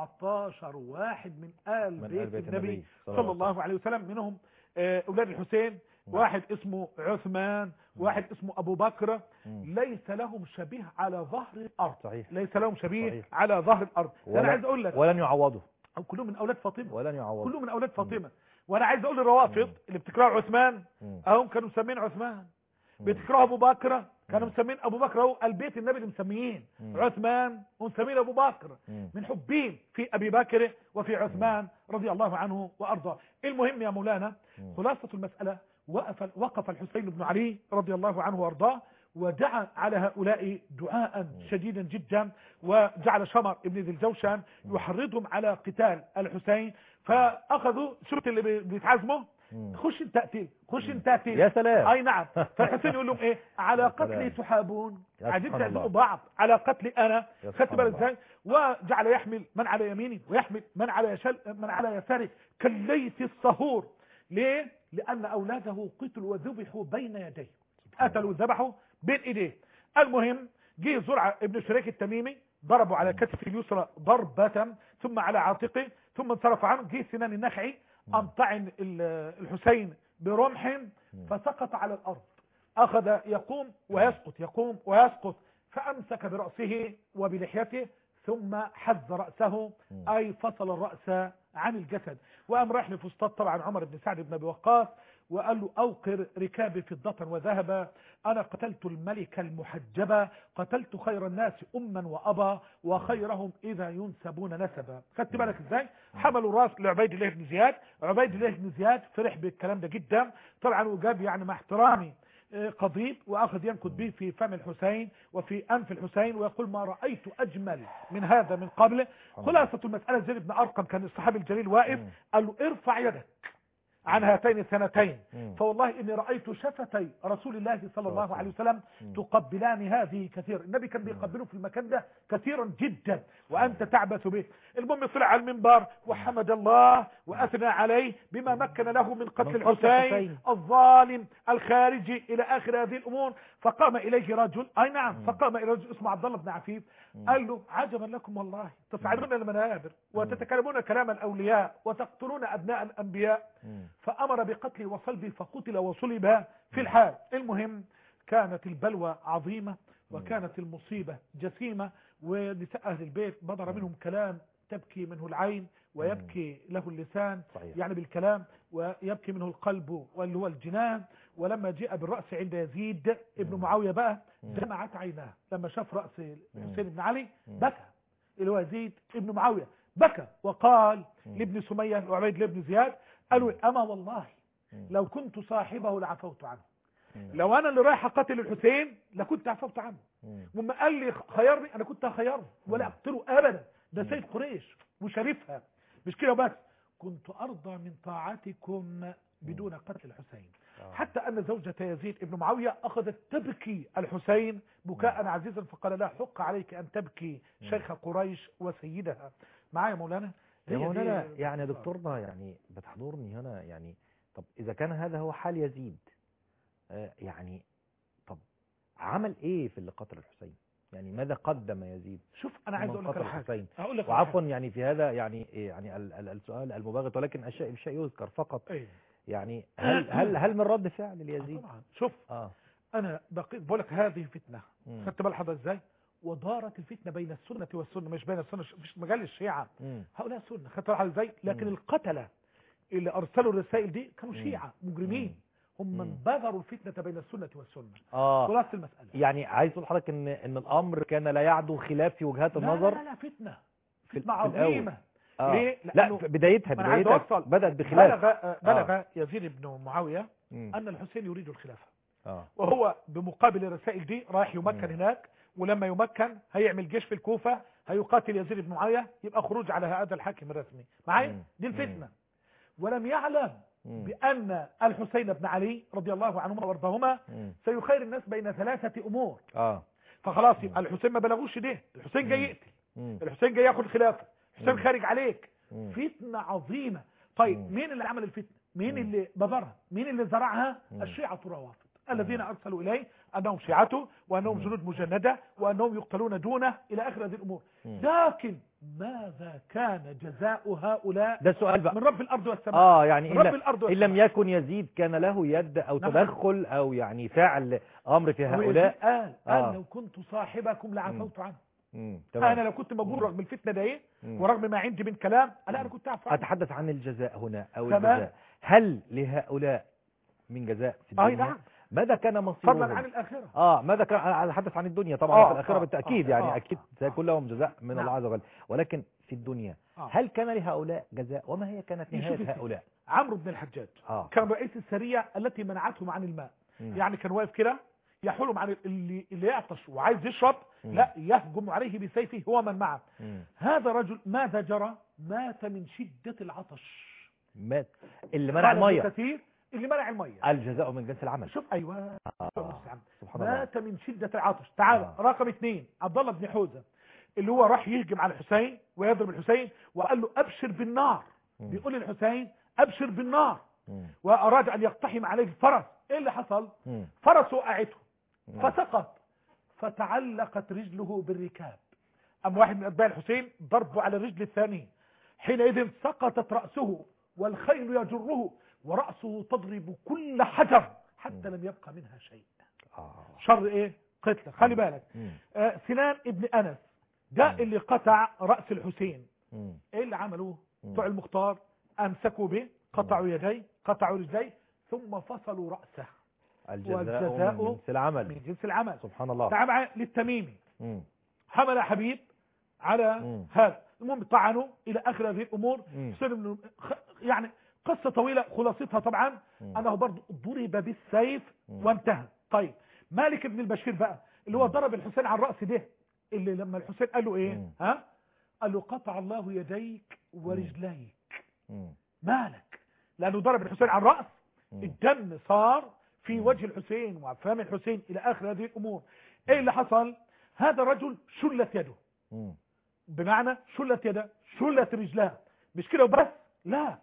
17 واحد من آل من بيت, آل بيت النبي النبي صلى الله عليه وسلم منهم آه، أولاد الحسين واحد اسمه عثمان واحد اسمه أبو بكر مم. ليس لهم شبيه على ظهر الأرض صحيح ليس لهم شبيه صحيح. على ظهر الأرض أنا ولا- عايز أقول لك ولن يعوضوا أو كلهم من أولاد فاطمة ولن يعوضوا كلهم من أولاد فاطمة وأنا عايز أقول للروافض اللي بتكرهوا عثمان مم. أهم كانوا مسمين عثمان بتكرهوا أبو بكر كانوا مم. مسمين أبو بكر أهو البيت النبي اللي مسميين مم. عثمان ومسمين أبو بكر مم. من حبين في أبي بكر وفي عثمان رضي الله عنه وأرضاه المهم يا مولانا مم. خلاصة المسألة وقف, وقف الحسين بن علي رضي الله عنه وأرضاه ودعا على هؤلاء دعاء شديدا جدا وجعل شمر ابن ذي الجوشن يحرضهم على قتال الحسين فاخذوا شفت اللي بي- بيتعزموا مم. خش انت اقتل خش انت اقتل يا سلام اي نعم فالحسين يقول لهم ايه على يا قتلي سلام. تحابون يا قاعدين سبحان تعزموا الله. بعض على قتلي انا يا خدت سبحان بالك الله. ازاي وجعل يحمل من على يمينه ويحمل من على يشل من على يساره كالليث الصهور ليه لان اولاده قتلوا وذبحوا بين يديه قتلوا وذبحوا بين ايديه المهم جه زرعه ابن شريك التميمي ضربوا على كتفه اليسرى ضربة ثم على عاتقه ثم انصرف عنه جه سنان النخعي قام طعن ال- الحسين برمح فسقط على الارض اخذ يقوم ويسقط يقوم ويسقط فامسك براسه وبلحيته ثم حز راسه اي فصل الراس عن الجسد وقام رايح لفسطاط طبعا عمر بن سعد بن ابي وقاص وقال له اوقر ركابي فضة وذهبا انا قتلت الملك المحجبة قتلت خير الناس اما وابا وخيرهم اذا ينسبون نسبا خدت بالك ازاي حملوا راس لعبيد الله بن زياد عبيد الله بن زياد فرح بالكلام ده جدا طبعا وجاب يعني مع احترامي آه، قضيب واخذ ينكت به في فم الحسين وفي انف الحسين ويقول ما رايت اجمل من هذا من قبل خلاصه المساله زيد بن ارقم كان الصحابي الجليل واقف مم. قال له ارفع يدك عن هاتين السنتين مم. فوالله اني رايت شفتي رسول الله صلى الله الله عليه وسلم مم. تقبلان هذه كثيرا النبي كان بيقبله في المكان ده كثيرا جدا وانت تعبث به المهم طلع على المنبر وحمد الله واثنى عليه بما مكن له من قتل من قتل الحسين الحسين. الظالم الخارجي الى اخر هذه الامور فقام اليه رجل اي نعم مم. فقام الى رجل اسمه عبد الله بن عفيف قال له عجبا لكم والله تصعدون المنابر وتتكلمون كلام الاولياء وتقتلون ابناء الانبياء مم. فأمر بقتله وصلبه فقتل وصلب في الحال المهم كانت البلوى عظيمة وكانت المصيبة جسيمة ونساء أهل البيت بدر منهم كلام تبكي منه العين ويبكي له اللسان صحيح. يعني بالكلام ويبكي منه القلب واللي هو الجنان ولما جاء بالرأس عند يزيد ابن معاوية بقى دمعت عيناه لما شاف رأس حسين بن علي بكى اللي هو يزيد ابن معاوية بكى وقال لابن سمية وعبيد لابن زياد قالوا أما والله لو كنت صاحبه لعفوت عنه لو أنا اللي رايح أقتل الحسين لكنت عفوت عنه مم. وما قال لي خيرني أنا كنت هخيره ولا أقتله أبدا ده سيد قريش وشريفها مش كده بس كنت أرضى من طاعتكم بدون قتل الحسين آه. حتى أن زوجة يزيد ابن معاوية أخذت تبكي الحسين بكاء عزيزا فقال لا حق عليك أن تبكي شيخ قريش وسيدها معايا يا مولانا يا هي دي- مولانا يعني يا دكتورنا يعني بتحضرني هنا يعني طب إذا كان هذا هو حال يزيد آه، يعني طب عمل إيه في اللي قتل الحسين يعني ماذا قدم يزيد شوف أنا عايز من أقول لك قتل على حاجة الحسين هقول لك على وعفوا يعني في هذا يعني إيه يعني ال- ال- السؤال المباغت ولكن الشيء الشيء يذكر فقط حاجة. إيه. يعني هل هل هل من رد فعل آه ليزيد طبعا شوف اه أنا بقيت بقول لك هذه فتنة مم. خدت بال حضرتك ازاي ودارت الفتنة بين السنة والسنة مش بين السنة مش مجال الشيعة مم. هؤلاء سنة خدت بال حضرتك ازاي لكن مم. القتلة اللي أرسلوا الرسائل دي كانوا مم. شيعة مجرمين هم مم. من بذروا الفتنة بين السنة والسنة اه خلاصة المسألة يعني عايز تقول لحضرتك ان ان الامر كان لا يعدو خلاف في وجهات لا النظر لا لا فتنة في- فتنة في الأول. عظيمة آه. ليه؟ لا لأنه- في بدايتها ما أنا عايز بدايتها أوصل. بدات بخلاف بلغ آه، بلغ يزيد بن معاوية مم. أن الحسين يريد الخلافة اه وهو بمقابل الرسائل دي رايح يمكن مم. هناك ولما يمكن هيعمل جيش في الكوفة هيقاتل يزيد بن معاوية يبقى خروج على هذا الحاكم الرسمي معايا مم. دي مم. الفتنة ولم يعلم مم. بأن الحسين بن علي رضي الله عنهما وارضاهما مم. سيخير الناس بين ثلاثة أمور اه فخلاص يبقى الحسين ما بلغوش ده الحسين جاي مم. يقتل مم. الحسين جاي ياخد خلافة الحسين مم. خارج عليك مم. فتنة عظيمة طيب مم. مين اللي عمل الفتنة مين مم. اللي بذرها مين اللي زرعها مم. الشيعة الروافض الذين أرسلوا إليه أنهم شيعته وأنهم جنود مجندة وأنهم يقتلون دونه إلى آخر هذه الأمور مم. لكن ماذا كان جزاء هؤلاء ده السؤال بقى من رب الأرض والسماء اه يعني رب إن, الأرض إن لم والسماء. يكن يزيد كان له يد او نعم. تدخل او يعني فعل امر في هو يزيد هؤلاء قال آه. قال لو كنت صاحبكم لعفوت عنه مم. أنا تمام لو كنت موجود رغم الفتنة ده إيه مم. ورغم ما عندي من كلام أنا أنا كنت أعفو عنه اتحدث عن الجزاء هنا او تمام. الجزاء هل لهؤلاء من جزاء في أي الدنيا نعم ماذا كان مصيرهم فضلا عن الآخرة اه ماذا كان انا اتحدث عن الدنيا طبعا آه، في الاخره آه، بالتاكيد آه، يعني آه، اكيد آه. سيكون لهم جزاء من نعم. الله عز وجل ولكن في الدنيا آه. هل كان لهؤلاء جزاء وما هي كانت يشوف نهايه يا يحولهم عن اللي اللي يعطش وعايز يشرب مم. لا يهجم عليه بسيفه هو من معه مم. هذا رجل ماذا جرى مات من شدة العطش مات اللي منع قال ابن الميه كثير اللي منع المية الجزاء من جنس العمل شوف ايوه آه. سبحان الله مات من شدة العطش تعال آه. رقم اثنين عبد الله بن حوزة اللي هو راح يهجم على الحسين ويضرب الحسين وقال له ابشر بالنار مم. بيقول للحسين ابشر بالنار مم. واراد ان يقتحم عليه الفرس ايه اللي حصل مم. فرس وقعته مم. فسقط فتعلقت رجله بالركاب أم واحد من أتباع الحسين ضربه على الرجل الثانية حينئذ سقطت رأسه والخيل يجره ورأسه تضرب كل حجر حتى لم يبقى منها شيء آه. شر ايه قتله خلي بالك مم. آه سنان ابن أنس ده مم. اللي قطع رأس الحسين مم. ايه اللي عملوه مم. بتوع المختار امسكوا به قطعوا يديه قطعوا رجليه ثم فصلوا رأسه الجزاء والجزاء من جنس العمل من جنس العمل سبحان الله تعال معايا للتميمي مم. حمل حبيب على مم. هذا المهم طعنوا الى اخر هذه الامور مم. حسين بن خ- يعني قصة طويلة خلاصتها طبعا مم. انه برضه ضرب بالسيف مم. وانتهى طيب مالك بن البشير بقى اللي هو مم. ضرب الحسين على الرأس ده اللي لما الحسين قال له ايه مم. ها قال له قطع الله يديك ورجليك مم. مالك لانه ضرب الحسين على الرأس مم. الدم صار في مم. وجه الحسين وفم الحسين الى اخر هذه الامور ايه اللي حصل هذا الرجل شلت يده مم. بمعنى شلت يده شلت رجلها مش كده وبس لا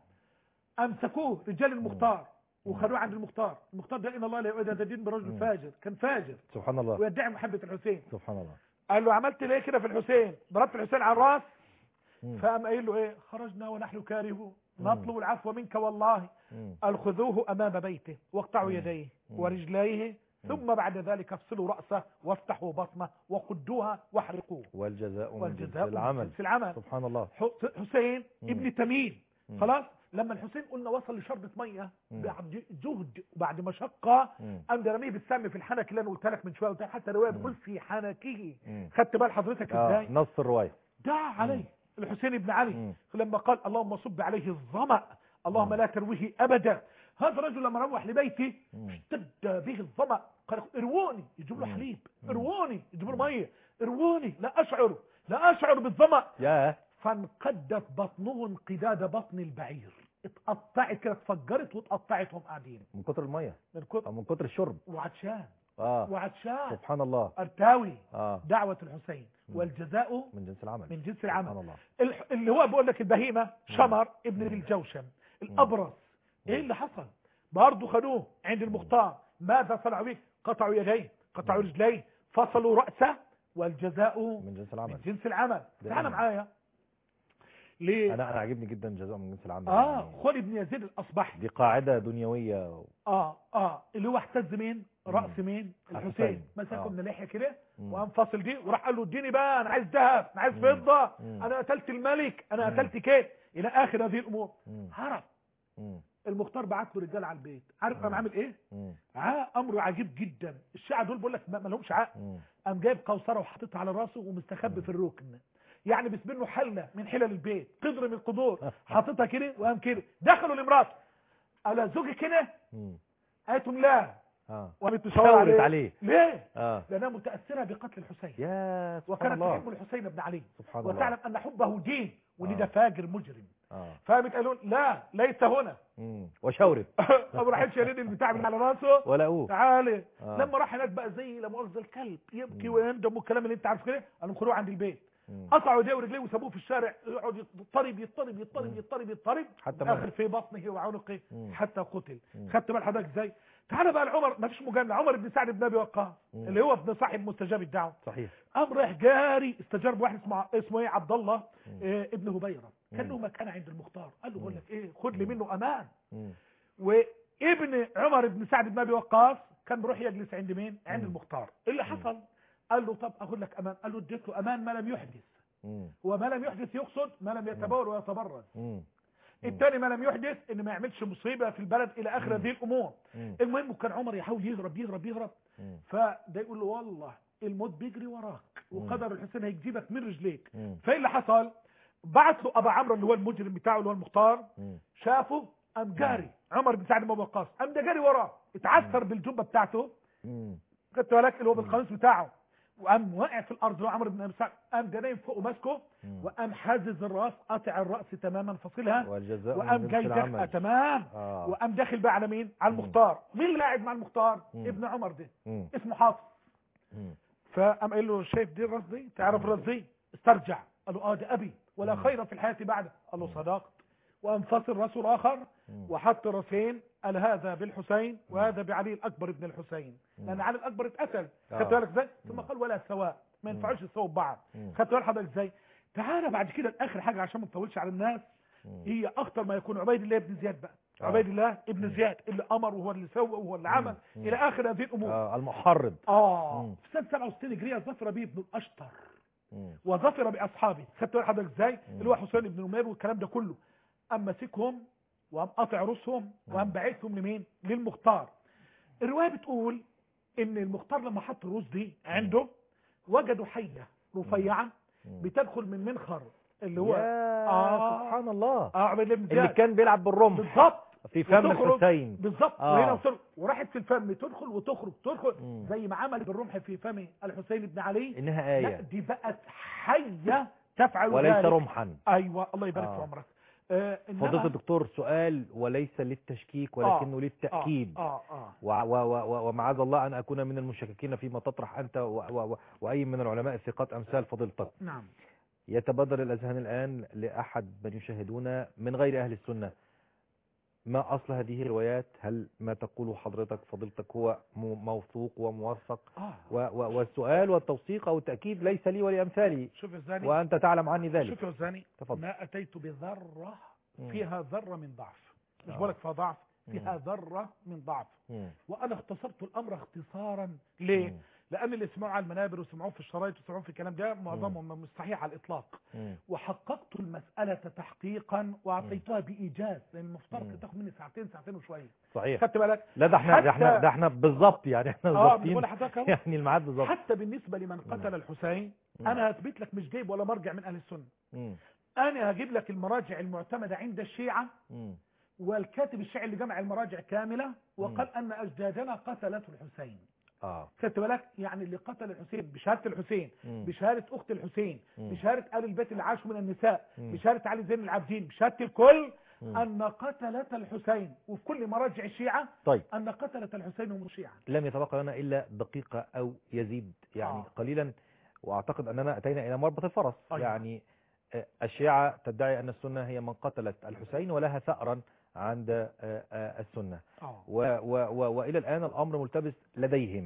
امسكوه رجال المختار وخدوه عند المختار المختار ده ان الله لا يؤيد هذا الدين برجل مم. فاجر كان فاجر سبحان الله ويدعي محبة الحسين سبحان الله قال له عملت ليه كده في الحسين ضربت الحسين على الراس مم. فقام قايل له ايه خرجنا ونحن كارهون مم. نطلب العفو منك والله مم. قال خذوه امام بيته واقطعوا مم. يديه مم. ورجليه ثم بعد ذلك افصلوا رأسه وافتحوا بطنه وقدوها واحرقوه والجزاء من جنس والجزاء من العمل جنس العمل سبحان الله ح- حسين مم. ابن تميم مم. خلاص لما الحسين قلنا وصل لشربة مية مم. بعد جهد وبعد مشقة مم. قام رميه بالسم في الحنك اللي انا قلت لك من شويه قلت لك حتى روايه مم. بتقول في حنكه مم. خدت بال حضرتك آه. ازاي نص الرواية دعا عليه الحسين بن علي مم. لما قال اللهم صب عليه الظمأ اللهم مم. لا ترويه ابدا هذا الرجل لما روح لبيته مم. اشتد به الظمأ قال اروني يجيب له مم. حليب مم. اروني يجيب له ميه اروني لا اشعر لا اشعر بالظمأ يا فانقدت بطنه انقداد بطن البعير اتقطعت كده اتفجرت واتقطعت وهم قاعدين من كتر المية من كتر أو من كتر الشرب وعطشان اه وعطشان سبحان الله ارتاوي اه دعوة الحسين مم. والجزاء من جنس العمل من جنس سبحان العمل الله الح- اللي هو بقول لك البهيمة شمر ابن مم. الجوشن الابرص ايه مم. اللي حصل برضه خدوه عند المختار ماذا صنعوا به قطعوا يديه قطعوا مم. رجليه فصلوا رأسه والجزاء من جنس من العمل جنس العمل ده تعال أنا. معايا ليه انا انا عاجبني جدا جزاء من جنس العمل اه يعني خالد بن يزيد الاصبحي دي قاعدة دنيوية اه اه اللي هو اهتز مين راس مم. مين الحسين. الحسين آه. مسكه من اللحيه كده مم. وقام فاصل دي وراح قال له اديني بقى انا عايز ذهب انا عايز مم. فضه مم. انا قتلت الملك انا مم. قتلت كيف الى اخر هذه الامور مم. هرب مم. المختار بعت له رجال على البيت عارف قام مم. عامل ايه مم. ع- امره عجيب جدا الشيعة دول بقول لك ما ما لهمش عقل مم. قام جايب قوصره وحاططها على راسه ومستخبي مم. في الركن يعني بيسبنه حله من حلل البيت قدر من القدور حاططها كده وقام كده دخلوا لمراته قال زوجي كده مم. قالت لهم لا اه وقامت شاورت تشاور عليه عليه. ليه اه لانها متاثره بقتل الحسين يا سبحان وكانت الله تحب الحسين بن علي سبحان الله وتعلم ان حبه دين وان آه. ده فاجر مجرم اه فقامت قالوا لا ليس هنا مم. وشاورت ابو راح شايلين البتاع من على راسه ولقوه تعالى آه. لما راح هناك بقى زي لا مؤاخذه الكلب يبكي مم. ويندم والكلام اللي انت عارف كده قالوا خدوه عند البيت مم. قطعوا ايديه ورجليه وسابوه في الشارع يقعد يضطرب يضطرب يضطرب مم. يضطرب يضطرب حتى اخر مات. في بطنه وعنقه مم. حتى قتل مم. خدت بال حضرتك ازاي تعالى بقى لعمر ما فيش مجامله عمر بن سعد بن ابي وقاص مم. اللي هو ابن صاحب مستجاب الدعوه صحيح قام رايح جاري استجار بواحد اسمه اسمه ايه عبد الله مم. إيه ابن هبيره كان مم. له مكانه عند المختار قال له بقول مم. لك ايه خد لي مم. منه امان مم. وابن عمر بن سعد بن ابي وقاص كان بيروح يجلس عند مين عند مم. المختار اللي حصل قال له طب اخد لك امان قال له اديت له امان ما لم يحدث مم. وما لم يحدث يقصد ما لم يتبول ويتبرز مم. الثاني ما لم يحدث ان ما يعملش مصيبه في البلد الى اخر مم. هذه الامور مم. المهم كان عمر يحاول يهرب يهرب يهرب مم. فده يقول له والله الموت بيجري وراك وقدر الحسين هيجيبك من رجليك مم. فايه اللي حصل بعت له ابا عمرو اللي هو المجرم بتاعه اللي هو المختار مم. شافه قام جاري عمر بن سعد بن أبي وقاص قام ده جاري وراه اتعثر بالجبه بتاعته مم. خدت بالك اللي هو مم. بالقميص بتاعه وقام واقع في الارض اللي هو عمرو بن ابي سعد قام ده نايم فوق وماسكه مم. وقام حازز الراس قاطع الراس تماما فاصلها والجزاء من وقام جنس جاي داخل العمل. تمام اه وقام داخل بقى على مين على مم. المختار مين اللي قاعد مع المختار مم. ابن عمر ده مم. اسمه حافظ مم. فقام قايل له شايف دي الراس دي تعرف الراس دي استرجع قال له اه ده ابي ولا مم. خير في الحياه بعده قال له مم. صدقت وقام فصل راسه الاخر مم. وحط راسين قال هذا بالحسين وهذا بعلي الاكبر ابن الحسين مم. لان علي الاكبر اتقتل آه. خدت بالك ازاي ثم مم. قال ولا سواء ما مم. ينفعوش يساووا ببعض مم. خدت بالك حضرتك ازاي تعالى بعد كده لاخر حاجه عشان ما نطولش على الناس مم. هي اخطر ما يكون عبيد الله بن زياد بقى آه. عبيد الله ابن مم. زياد اللي امر وهو اللي سوى وهو اللي عمل مم. الى اخر هذه الامور آه المحرض اه مم. في سنه 67 هجريه ظفر به ابن الاشتر مم. وظفر باصحابه خدت بالك حضرتك ازاي مم. اللي هو حسين بن نمير والكلام ده كله اما مسكهم وقام قاطع رؤوسهم وقام مم. باعثهم لمين للمختار الروايه بتقول ان المختار لما حط الرؤوس دي عنده وجدوا حيه رفيعه مم. بتدخل من منخر اللي هو يا آه. سبحان الله اه عبيد الله بن اللي زياد كان بيلعب بالرمح بالظبط في فم وتخرج- الحسين بالظبط آه. وهنا وصل وراحت في الفم تدخل وتخرج تدخل مم. زي ما عمل بالرمح في فم الحسين بن علي انها لا آية دي بقت حية تفعل وليس ذلك رمحا ايوه الله يبارك آه. في عمرك آه إنما- فضيلة الدكتور سؤال وليس للتشكيك ولكنه للتأكيد اه اه و- و- و- ومعاذ الله أن أكون من المشككين فيما تطرح أنت و- و- و- وأي من العلماء الثقات أمثال فضيلتك نعم يتبادر الأذهان الآن لأحد من يشاهدون من غير أهل السنة ما أصل هذه الروايات هل ما تقوله حضرتك فضيلتك هو م- موثوق وموثق اه و- و- والسؤال والتوثيق أو التأكيد ليس لي ولأمثالي شوف يا زاني وأنت تعلم عني ذلك شوف يا زاني تفضل ما اتيت بذرة مم. فيها ذرة من ضعف مش آه. بقولك فيها ضعف فيها مم. ذرة من ضعف مم. وانا اختصرت الامر اختصارا ليه مم. لان اللي سمعوا على المنابر وسمعوه في الشرايط وسمعوه في الكلام ده معظمهم مش صحيح على الاطلاق مم. وحققت المسألة تحقيقا واعطيتها بايجاز لان المفترض مم. كانت تاخد مني ساعتين ساعتين وشوية صحيح خدت بالك لا ده احنا ده احنا حتى- ده احنا بالظبط يعني احنا اه ظابطين بقول لحضرتك أهو. يعني الميعاد بالظبط حتى بالنسبة لمن قتل الحسين مم. انا هثبت لك مش جايب ولا مرجع من اهل السنة مم. انا هجيب لك المراجع المعتمدة عند الشيعة مم. والكاتب الشيعي اللي جمع المراجع كاملة وقال ان اجدادنا قتلته الحسين اه خدت بالك يعني اللي قتل الحسين بشهادة الحسين مم. بشهادة اخت الحسين مم. بشهادة آل البيت اللي عاشوا من النساء مم. بشهادة علي زين العابدين بشهادة الكل مم. ان قتلة الحسين وفي كل مراجع الشيعة طيب ان قتلة الحسين هم الشيعة لم يتبقى لنا الا دقيقة او يزيد يعني آه. قليلا واعتقد اننا اتينا الى مربط الفرس أيوة. يعني آه، الشيعة تدعي ان السنة هي من قتلت الحسين ولها ثأرا عند آه، آه، السنة اه و و و والى الان الامر ملتبس لديهم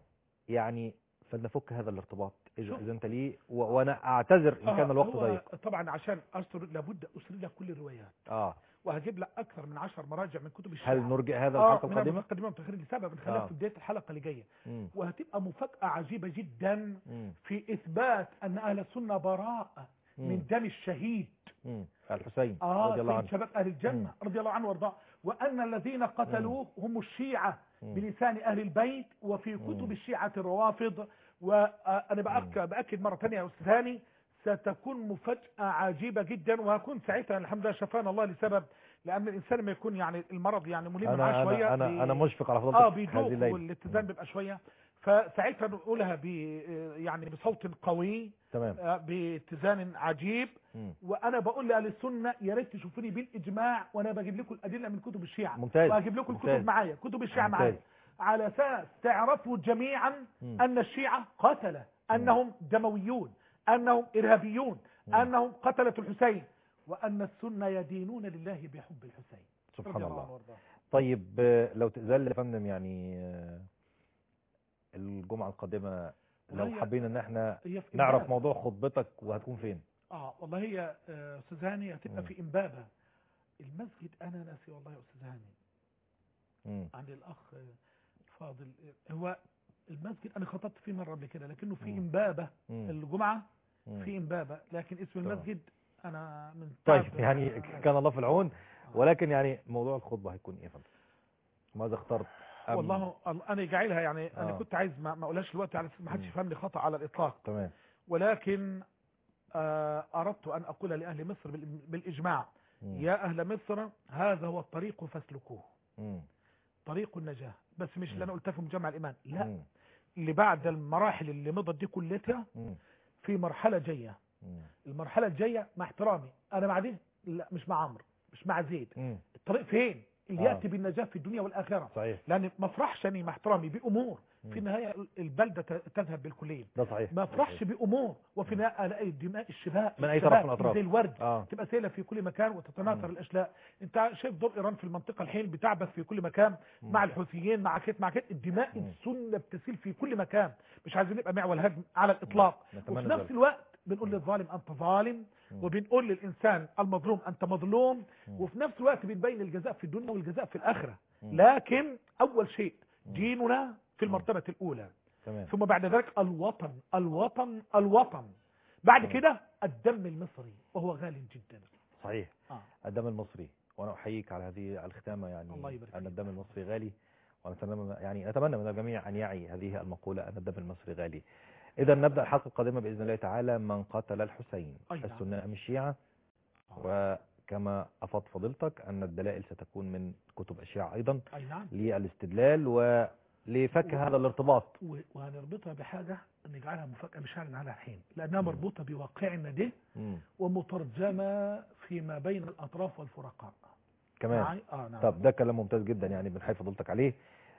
يعني فلنفك هذا الارتباط اذا شوف. اذنت لي و- وانا اعتذر ان كان آه، الوقت هو ضيق طبعا عشان اسرد لابد اسرد لك كل الروايات اه وهجيب لك اكثر من عشر مراجع من كتب الشيعة هل نرجع هذا اه الحلقة من القادمة المقدمة والتأخير لسبب نخليها آه. في بداية الحلقة اللي جاية مم. وهتبقى مفاجأة عجيبة جدا مم. في إثبات أن أهل السنة براء مم. من دم الشهيد مم. الحسين آه رضي الله سيد عنه شباب أهل الجنة رضي الله عنه وارضاه وأن الذين قتلوه هم الشيعة مم. بلسان أهل البيت وفي كتب مم. الشيعة الروافض وأنا بأك- بأكد مرة ثانية يا أستاذ ثاني ستكون مفاجأة عجيبة جدا وهكون ساعتها الحمد لله شفانا الله لسبب لأن الإنسان ما يكون يعني المرض يعني ملم معاه انا شوية انا بي- انا, أنا مشفق على اه فضلتك هذه بيدوق الليله والاتزان بيبقى شويه فساعتها نقولها ب يعني بصوت قوي تمام آه، باتزان عجيب مم. وانا بقول لاهل السنه يا ريت تشوفوني بالاجماع وانا بجيب لكم الادله من كتب الشيعه ممتاز. وهجيب لكم ممتاز. الكتب معايا كتب الشيعه ممتاز. معايا على اساس تعرفوا جميعا مم. ان الشيعه قتله انهم دمويون انهم ارهابيون مم. انهم قتله الحسين وان السنه يدينون لله بحب الحسين سبحان رضي الله عنه وارضاه. طيب آه، لو تأذن لي يا فندم يعني آه، الجمعة القادمة لو وهي- حبينا ان احنا هي في نعرف إمبابة. موضوع خطبتك وهتكون فين اه والله هي آه، استاذ هاني هتبقى مم. في امبابه المسجد انا ناسي والله يا استاذ هاني مم. عند الاخ آه، الفاضل آه، هو المسجد انا خطبت فيه مره قبل كده لكنه في مم. امبابه مم. الجمعه مم. في امبابه لكن اسم تمام. المسجد انا من طيب تعب- يعني آه، كان الله في العون آه. ولكن يعني موضوع الخطبة هيكون ايه يا فندم ماذا اخترت أم- والله انا جاعلها يعني انا آه. كنت عايز ما ما اقولهاش دلوقتي على اساس ما حدش مم. يفهمني خطا على الاطلاق تمام ولكن آه، اردت ان اقول لاهل مصر بال- بالاجماع مم. يا اهل مصر هذا هو الطريق فاسلكوه مم. طريق النجاة بس مش مم. اللي انا قلتها في مجمع الايمان لا مم. اللي بعد المراحل اللي مضت دي كلها مم. في مرحلة جاية مم. المرحلة الجاية مع احترامي انا مع دي لا مش مع عمرو مش مع زيد مم. الطريق فين اللي آه. يأتي بالنجاة في الدنيا والآخرة صحيح لأن ما افرحش أني مع احترامي بأمور مم. في النهاية البلدة ت- تذهب بالكلية ده صحيح ما افرحش بأمور وفي النهاية ألاقي دماء الشباب من أي الشباب طرف من الأطراف. زي الورد اه تبقى سيلة في كل مكان وتتناثر مم. الأشلاء أنت شايف دور إيران في المنطقة الحين بتعبث في كل مكان مم. مع الحوثيين مع كيت مع كيت الدماء مم. السنة بتسيل في كل مكان مش عايزين نبقى معول هدم على الإطلاق نتمنى وفي نفس ذلك. الوقت بنقول للظالم أنت ظالم مم. وبنقول للإنسان المظلوم أنت مظلوم مم. وفي نفس الوقت بنبين الجزاء في الدنيا والجزاء في الآخرة مم. لكن أول شيء مم. ديننا في مم. المرتبة الأولى تمام ثم بعد ذلك الوطن الوطن الوطن بعد مم. كده الدم المصري وهو غالي جدا صحيح آه. الدم المصري وانا احييك على هذه الختامه يعني الله يبارك ان فيك. الدم المصري غالي ونتمنى يعني نتمنى من الجميع ان يعي هذه المقوله ان الدم المصري غالي اذا نبدا الحلقه القادمه باذن الله تعالى من قتل الحسين أي نعم. السنه ام الشيعه وكما افض فضيلتك ان الدلائل ستكون من كتب الشيعه ايضا أي نعم للاستدلال ولفك هذا الارتباط و- وهنربطها بحاجة نجعلها مفاجأة مش هنعلن عنها الحين لأنها مم. مربوطة بواقعنا ده مم. ومترجمة فيما بين الأطراف والفرقاء كمان معي؟ آه نعم طب ده كلام ممتاز جدا يعني بنحيي فضيلتك عليه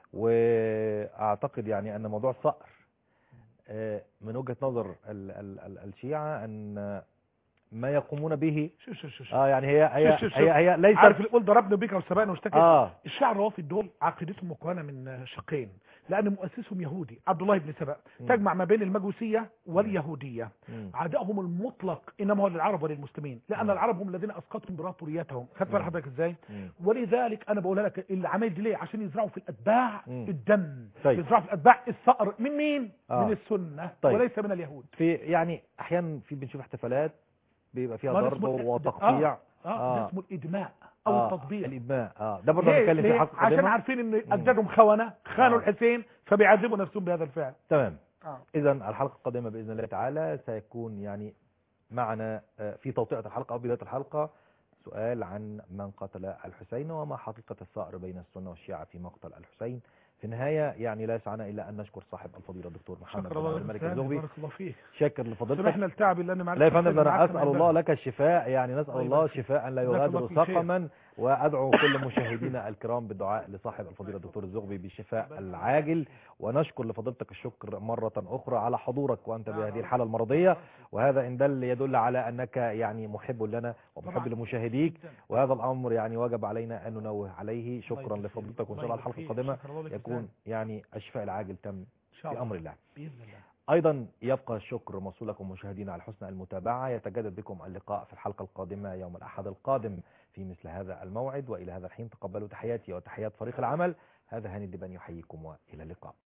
واعتقد يعني ان موضوع الصقر آه، من وجهة نظر ال ال ال الشيعة ان ما يقومون به شوف شوف شوف شوف. اه يعني هي هي شوف- شوف- هي, هي ليست عارف اللي يقول ضربنا بك وسبقنا واشتكى اه الشعر الروافد دول عقيدتهم مكونه من شقين لان مؤسسهم يهودي عبد الله بن سبأ مم. تجمع ما بين المجوسيه واليهوديه مم. عدائهم المطلق انما هو للعرب وللمسلمين لان مم. العرب هم الذين اسقطوا امبراطوريتهم خدت بال مم. حضرتك ازاي مم. ولذلك انا بقول لك العمايل دي ليه عشان يزرعوا في الاتباع مم. الدم طيب. يزرعوا في الاتباع الثأر من مين آه. من السنه طيب. وليس من اليهود في يعني احيانا في بنشوف احتفالات بيبقى فيها ما ده ضرب اسمه- وتقطيع اه, آه. ده اسمه الادماء او آه، التطبيع الادماء اه ده برضه ليه؟ هنتكلم في ليه؟ الحلقه عشان القادمه عارفين ان اجدادهم خونه خانوا آه. الحسين فبيعذبوا نفسهم بهذا الفعل تمام اه اذا الحلقه القادمه باذن الله تعالى سيكون يعني معنا آه، في توطئه الحلقه او بدايه الحلقه سؤال عن من قتل الحسين وما حقيقه الثأر بين السنه والشيعه في مقتل الحسين في النهايه يعني لا يسعنا الا ان نشكر صاحب الفضيله الدكتور محمد شكرا بن الله عبد الملك لك الزغبي بارك الله فيك شاكر لفضيلتك سمحنا التعب اللي انا معلش لا يا فندم ده انا معاك اسال مع الله البلد. لك الشفاء يعني نسال الله الله يبارك فيك. شفاء لا جزاك الله يغادر كل خير. سقما وادعو كل مشاهدينا الكرام بالدعاء لصاحب الفضيله الدكتور الزغبي بالشفاء العاجل ونشكر لفضيلتك الشكر مره اخرى على حضورك وانت بهذه الحاله المرضيه وهذا ان دل يدل على انك يعني محب لنا ومحب طبعاً. لمشاهديك جداً. وهذا الامر يعني وجب علينا ان ننوه عليه شكرا الله يبارك لفضيلتك فيك. وان شاء الله الله الحلقه يبارك القادمه فيك. شكرا الله لك يكون يعني الشفاء العاجل تم ان شاء الله بامر الله باذن الله أيضا يبقى الشكر موصول لكم مشاهدينا على حسن المتابعة يتجدد بكم اللقاء في الحلقة القادمة يوم الأحد القادم في مثل هذا الموعد وإلى هذا الحين تقبلوا تحياتي وتحيات فريق العمل هذا هاني الدبان يحييكم وإلى اللقاء